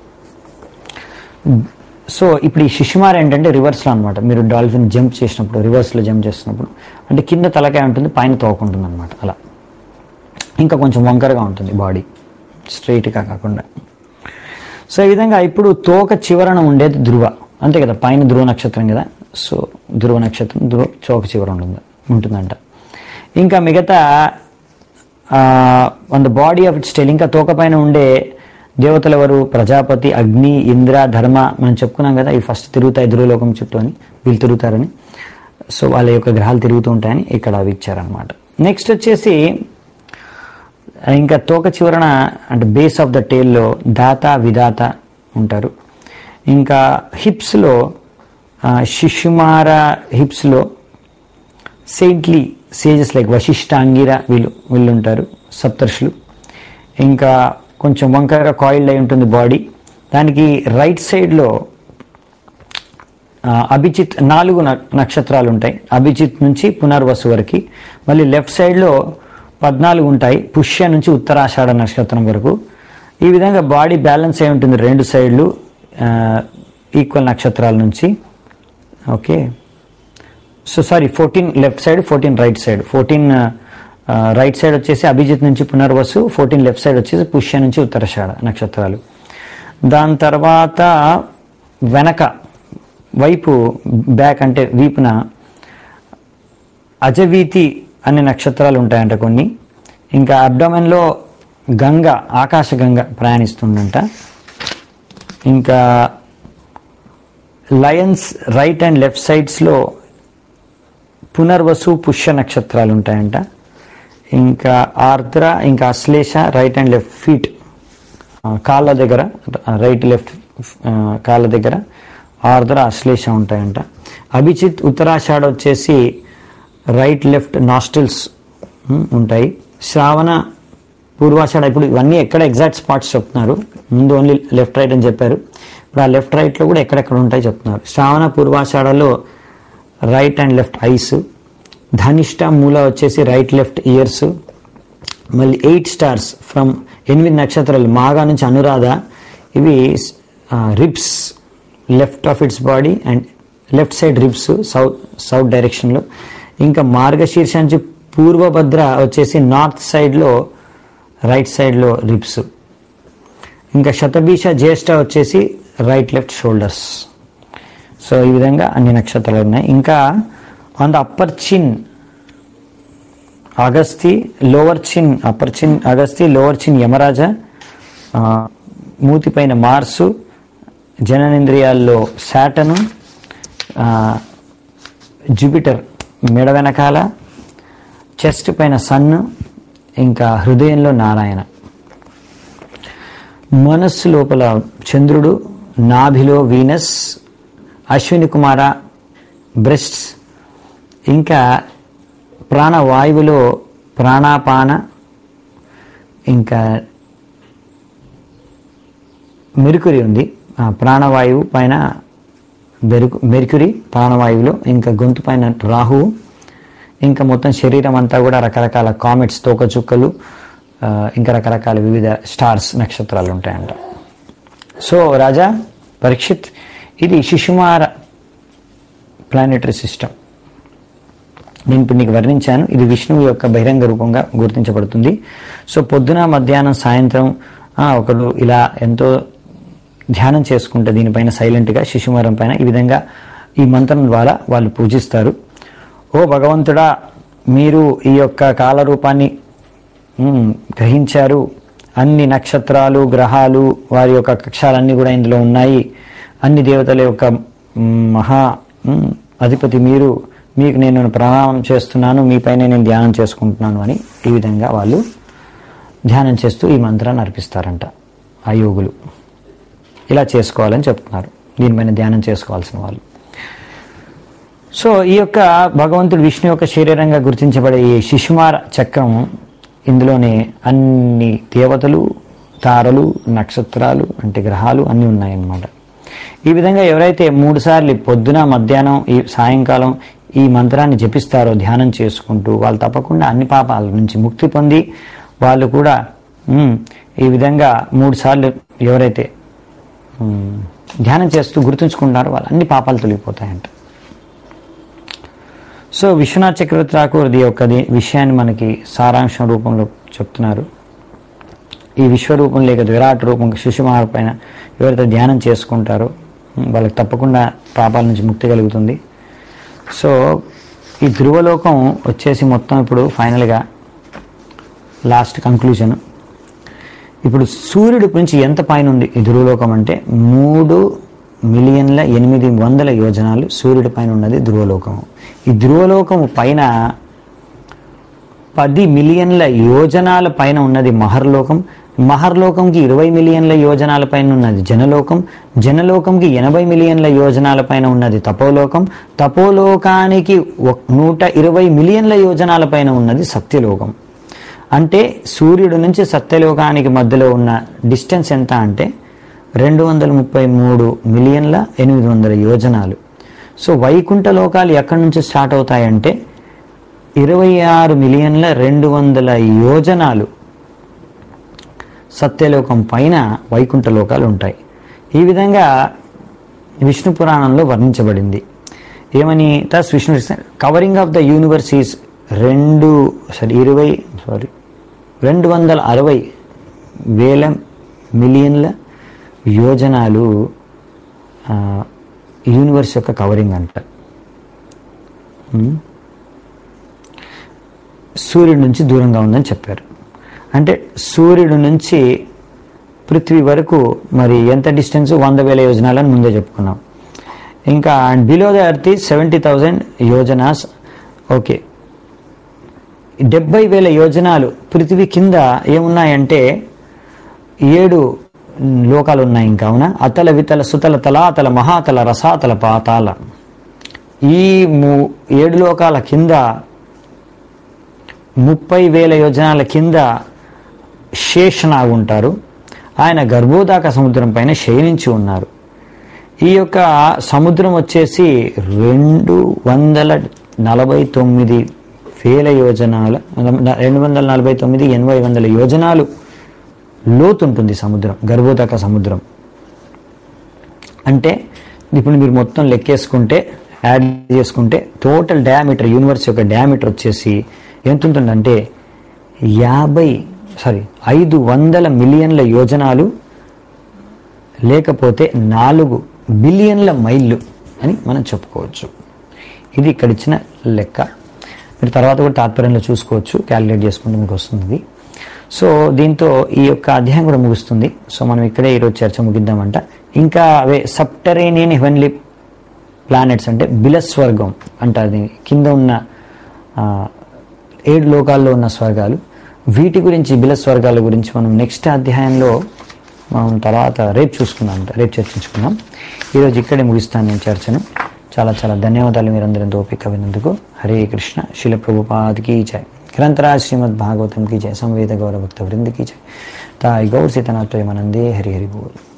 [SPEAKER 1] సో ఇప్పుడు ఈ శిశుమార్ ఏంటంటే రివర్స్లో అనమాట మీరు డాల్ఫిన్ జంప్ చేసినప్పుడు రివర్స్లో జంప్ చేసినప్పుడు అంటే కింద తలకాయ ఉంటుంది పైన తోకుంటుంది అనమాట అలా ఇంకా కొంచెం వంకరగా ఉంటుంది బాడీ స్ట్రైట్గా కాకుండా సో ఈ విధంగా ఇప్పుడు తోక చివరన ఉండేది ధ్రువ అంతే కదా పైన ధ్రువ నక్షత్రం కదా సో ధ్రువ నక్షత్రం ధ్రువ చోక చివర ఉంటుంది ఉంటుందంట ఇంకా మిగతా on the body of its tail ఇంకా తోక పైన ఉండే దేవతలు ఎవరు ప్రజాపతి అగ్ని ఇంద్ర ధర్మ మనం చెప్పుకున్నాం కదా ఇవి ఫస్ట్ తిరుగుతాయి ధ్రువలోకం చుట్టూ అని వీళ్ళు తిరుగుతారని సో వాళ్ళ యొక్క గ్రహాలు తిరుగుతూ ఉంటాయని ఇక్కడ అవి ఇచ్చారనమాట నెక్స్ట్ వచ్చేసి ఇంకా తోక చివరన అంటే బేస్ ఆఫ్ ద టేల్లో దాత విధాత ఉంటారు ఇంకా హిప్స్లో శిశుమార హిప్స్లో saintly sages like Vasishtha Angira వీళ్ళు వీళ్ళు ఉంటారు సప్తర్షులు ఇంకా కొంచెం వంకరగా కాయిల్డ్ అయి ఉంటుంది బాడీ దానికి రైట్ సైడ్లో అభిజిత్ నాలుగు న- నక్షత్రాలు ఉంటాయి అభిజిత్ నుంచి పునర్వసు వరకు మళ్ళీ లెఫ్ట్ సైడ్లో పద్నాలుగు ఉంటాయి పుష్య నుంచి ఉత్తరాషాఢ నక్షత్రం వరకు ఈ విధంగా బాడీ బ్యాలెన్స్ అయి ఉంటుంది రెండు సైడ్లు ఈక్వల్ నక్షత్రాల నుంచి okay so sorry fourteen left side fourteen right side fourteen right side వచ్చేసి అభిజిత్ నుంచి పునర్వసు ఫోర్టీన్ లెఫ్ట్ సైడ్ వచ్చేసి పుష్య నుంచి ఉత్తరాషాఢ నక్షత్రాలు దాని తర్వాత వెనక వైపు బ్యాక్ అంటే వీపున అజవీతి అనే నక్షత్రాలు ఉంటాయంట కొన్ని ఇంకా అబ్డమెన్లో గంగ ఆకాశ గంగ ప్రయాణిస్తుందంట ఇంకా లయన్స్ రైట్ అండ్ లెఫ్ట్ సైడ్స్లో పునర్వసు పుష్య నక్షత్రాలు ఉంటాయంట ఇంకా ఆర్ద్ర ఇంకా Ashlesha right and left feet కాళ్ళ దగ్గర రైట్ లెఫ్ట్ కాళ్ళ దగ్గర ఆర్ద్ర అశ్లేష ఉంటాయంట అభిజిత్ ఉత్తరాషాఢ వచ్చేసి రైట్ లెఫ్ట్ నాస్టిల్స్ ఉంటాయి శ్రావణ పూర్వాషాఢ ఇప్పుడు ఇవన్నీ ఎక్కడ ఎగ్జాక్ట్ స్పాట్స్ చెప్తున్నారు ముందు ఓన్లీ లెఫ్ట్ రైట్ అని చెప్పారు ఇప్పుడు ఆ లెఫ్ట్ రైట్లో కూడా ఎక్కడెక్కడ ఉంటాయి చెప్తున్నారు శ్రావణ పూర్వాషాఢలో right and left eyes Dhanishtha Mula వచ్చేసి రైట్ లెఫ్ట్ ఇయర్స్ మళ్ళీ ఎయిట్ స్టార్స్ ఫ్రమ్ ఎనిమిది నక్షత్రాలు మాగా నుంచి అనురాధ ఇవి ribs left of its body and left side ribs south south డైరెక్షన్లో ఇంకా మార్గశీర్ష నుంచి పూర్వభద్ర వచ్చేసి నార్త్ సైడ్లో రైట్ సైడ్లో రిబ్స్ ఇంకా శతభీష జ్యేష్ఠ వచ్చేసి రైట్ లెఫ్ట్ షోల్డర్స్ సో ఈ విధంగా అన్ని నక్షత్రాలు ఉన్నాయి ఇంకా ఆన్ ద అప్పర్ చిన్ అగస్తి లోవర్ చిన్ అప్పర్ చిన్ అగస్తి లోవర్ చిన్ యమరాజ ఆ, మూతిపైన మార్సు జననేంద్రియాల్లో శాటను ఆ, జూపిటర్ మెడ వెనకాల చెస్ట్ పైన సన్ను ఇంకా హృదయంలో నారాయణ మనస్సు లోపల చంద్రుడు నాభిలో వీనస్ అశ్విని కుమార బ్రెస్ట్స్ ఇంకా ప్రాణవాయువులో ప్రాణాపాన ఇంకా మెరుకురి ఉంది ఆ ప్రాణవాయువు పైన బెరుకు మెర్క్యూరీ ప్రాణవాయువులో ఇంకా గొంతు పైన రాహువు ఇంకా మొత్తం శరీరం అంతా కూడా రకరకాల కామెట్స్ తోకచుక్కలు ఆ, ఇంకా రకరకాల వివిధ స్టార్స్ నక్షత్రాలు ఉంటాయంట సో రాజా పరీక్షిత్ ఇది శిశుమార ప్లానెటరీ సిస్టమ్ నేను ఇప్పుడు నీకు వర్ణించాను ఇది విష్ణువు యొక్క బహిరంగ రూపంగా గుర్తించబడుతుంది సో పొద్దున మధ్యాహ్నం సాయంత్రం ఆ, ఒకడు ఇలా ఎంతో ధ్యానం చేసుకుంటే దీనిపైన సైలెంట్గా శిశుమారం పైన ఈ విధంగా ఈ మంత్రం ద్వారా వాళ్ళు పూజిస్తారు ఓ భగవంతుడా మీరు ఈ యొక్క కాలరూపాన్ని మ్, గ్రహించారు అన్ని నక్షత్రాలు గ్రహాలు వారి యొక్క కక్షాలన్నీ కూడా ఇందులో ఉన్నాయి అన్ని దేవతల యొక్క మ్, మహా మ్, అధిపతి మీరు మీకు నేను ప్రణామం చేస్తున్నాను మీపైనే నేను ధ్యానం చేసుకుంటున్నాను అని ఈ విధంగా వాళ్ళు ధ్యానం చేస్తూ ఈ మంత్రాన్ని అర్పిస్తారంట ఆ యోగులు ఇలా చేసుకోవాలని చెప్తున్నారు దీనిపైన ధ్యానం చేసుకోవాల్సిన వాళ్ళు సో ఈ యొక్క భగవంతుడు విష్ణు యొక్క శరీరంగా గుర్తించబడే ఈ శిశుమార చక్రం ఇందులోనే అన్ని దేవతలు తారలు నక్షత్రాలు అంటే గ్రహాలు అన్నీ ఉన్నాయన్నమాట ఈ విధంగా ఎవరైతే మూడు సార్లు పొద్దున మధ్యాహ్నం ఈ సాయంకాలం ఈ మంత్రాన్ని జపిస్తారో ధ్యానం చేసుకుంటూ వాళ్ళు తప్పకుండా అన్ని పాపాల నుంచి ముక్తి పొంది వాళ్ళు కూడా ఉమ్, ఈ విధంగా మూడు సార్లు ఎవరైతే ఉమ్, ధ్యానం చేస్తూ గుర్తుంచుకుంటారో వాళ్ళు అన్ని పాపాలు తొలగిపోతాయంట సో విశ్వనాథ్ చక్రవర్తి ఠాకూర్ ఈ యొక్క ది- విషయాన్ని మనకి సారాంశం రూపంలో చెప్తున్నారు ఈ విశ్వరూపం లేక విరాట్ రూపం శిశుమార్ పైన ఎవరైతే ధ్యానం చేసుకుంటారో ఉమ్, వాళ్ళకి తప్పకుండా పాపాల నుంచి ముక్తి కలుగుతుంది సో ఈ ధ్రువలోకం వచ్చేసి మొత్తం ఇప్పుడు ఫైనల్గా లాస్ట్ కంక్లూజన్ ఇప్పుడు సూర్యుడి నుంచి ఎంత పైన ఉంది ఈ ధ్రువలోకం అంటే మూడు మిలియన్ల ఎనిమిది వందల యోజనాలు సూర్యుడి పైన ఉన్నది ధ్రువలోకము ఈ ధ్రువలోకము పైన పది మిలియన్ల యోజనాల పైన ఉన్నది మహర్లోకం మహర్లోకంకి ఇరవై మిలియన్ల యోజనాల పైన ఉన్నది జనలోకం జనలోకంకి ఎనభై మిలియన్ల యోజనాల పైన ఉన్నది తపోలోకం తపోలోకానికి ఒక- నూట ఇరవై మిలియన్ల యోజనాల పైన ఉన్నది సత్యలోకం అంటే సూర్యుడు నుంచి సత్యలోకానికి మధ్యలో ఉన్న డిస్టెన్స్ ఎంత అంటే రెండు వందల ముప్పై మూడు మిలియన్ల ఎనిమిది వందల యోజనాలు సో వైకుంఠ లోకాలు ఎక్కడి నుంచి స్టార్ట్ అవుతాయంటే ఇరవై ఆరు మిలియన్ల రెండు వందల యోజనాలు సత్యలోకం పైన వైకుంఠ లోకాలు ఉంటాయి ఈ విధంగా విష్ణు పురాణంలో వర్ణించబడింది ఏమని thus Vishnu covering of the universe is రెండు సారీ ఇరవై సారీ రెండు వందల అరవై వేల మిలియన్ల యోజనాలు ఆ, యూనివర్స్ యొక్క కవరింగ్ అంట ఉమ్. సూర్యుడి నుంచి దూరంగా ఉందని చెప్పారు అంటే సూర్యుడి నుంచి పృథ్వీ వరకు మరి ఎంత డిస్టెన్స్ వంద వేల యోజనాలని ముందే చెప్పుకున్నాం ఇంకా below the earth seventy thousand yojanas okay డెబ్బై వేల యోజనాలు పృథివీ కింద ఏమున్నాయంటే ఏడు లోకాలు ఉన్నాయి ఇంకా అవునా అతల వితల సుతల తలాతల మహాతల రసాతల పాతాల ఈ ము ఏడు లోకాల కింద ముప్పై వేల యోజనాల కింద శేషనాగు ఉంటారు ఆయన గర్భోదాక సముద్రం పైన శయనించి ఉన్నారు ఈ యొక్క సముద్రం వచ్చేసి రెండు వందల నలభై తొమ్మిది వేల యోజనాల రెండు వందల నలభై తొమ్మిది ఎనభై వందల యోజనాలు లోతుంటుంది సముద్రం గర్భోదక సముద్రం అంటే ఇప్పుడు మీరు మొత్తం లెక్కేసుకుంటే యాడ్ చేసుకుంటే టోటల్ డయామీటర్ యూనివర్స్ యొక్క డయామీటర్ వచ్చేసి ఎంత ఉంటుందంటే యాభై సారీ ఐదు వందల మిలియన్ల యోజనాలు లేకపోతే నాలుగు బిలియన్ల మైళ్ళు అని మనం చెప్పుకోవచ్చు ఇది ఇక్కడ ఇచ్చిన లెక్క మీరు తర్వాత కూడా తాత్పర్యంలో చూసుకోవచ్చు క్యాలిక్యులేట్ చేసుకుంటే మీకు వస్తుంది సో దీంతో ఈ యొక్క అధ్యాయం కూడా ముగుస్తుంది సో మనం ఇక్కడే ఈరోజు చర్చ ముగిద్దామంట ఇంకా అవే సబ్టరేనియన్ హెవెన్లీ ప్లానెట్స్ అంటే బిలస్వర్గం అంటారు దీన్ని కింద ఉన్న ఆ, ఏడు లోకాల్లో ఉన్న స్వర్గాలు వీటి గురించి బిలస్వర్గాల గురించి మనం నెక్స్ట్ అధ్యాయంలో మనం తర్వాత రేపు చూసుకుందాం రేపు చర్చించుకుందాం ఈరోజు ఇక్కడే ముగిస్తాను నేను చర్చను చాలా చాలా ధన్యవాదాలు మీరందరూ ఎంతో ఓపిక విన్నందుకు హరే కృష్ణ శిల ప్రభుపాదికి జయ గ్రంథరాజ్ శ్రీమద్ భాగవతం की जय संवेद गौरव भक्त वृंद की जय ताई गौर सीतनाथ मनंदे हरि हरि बोल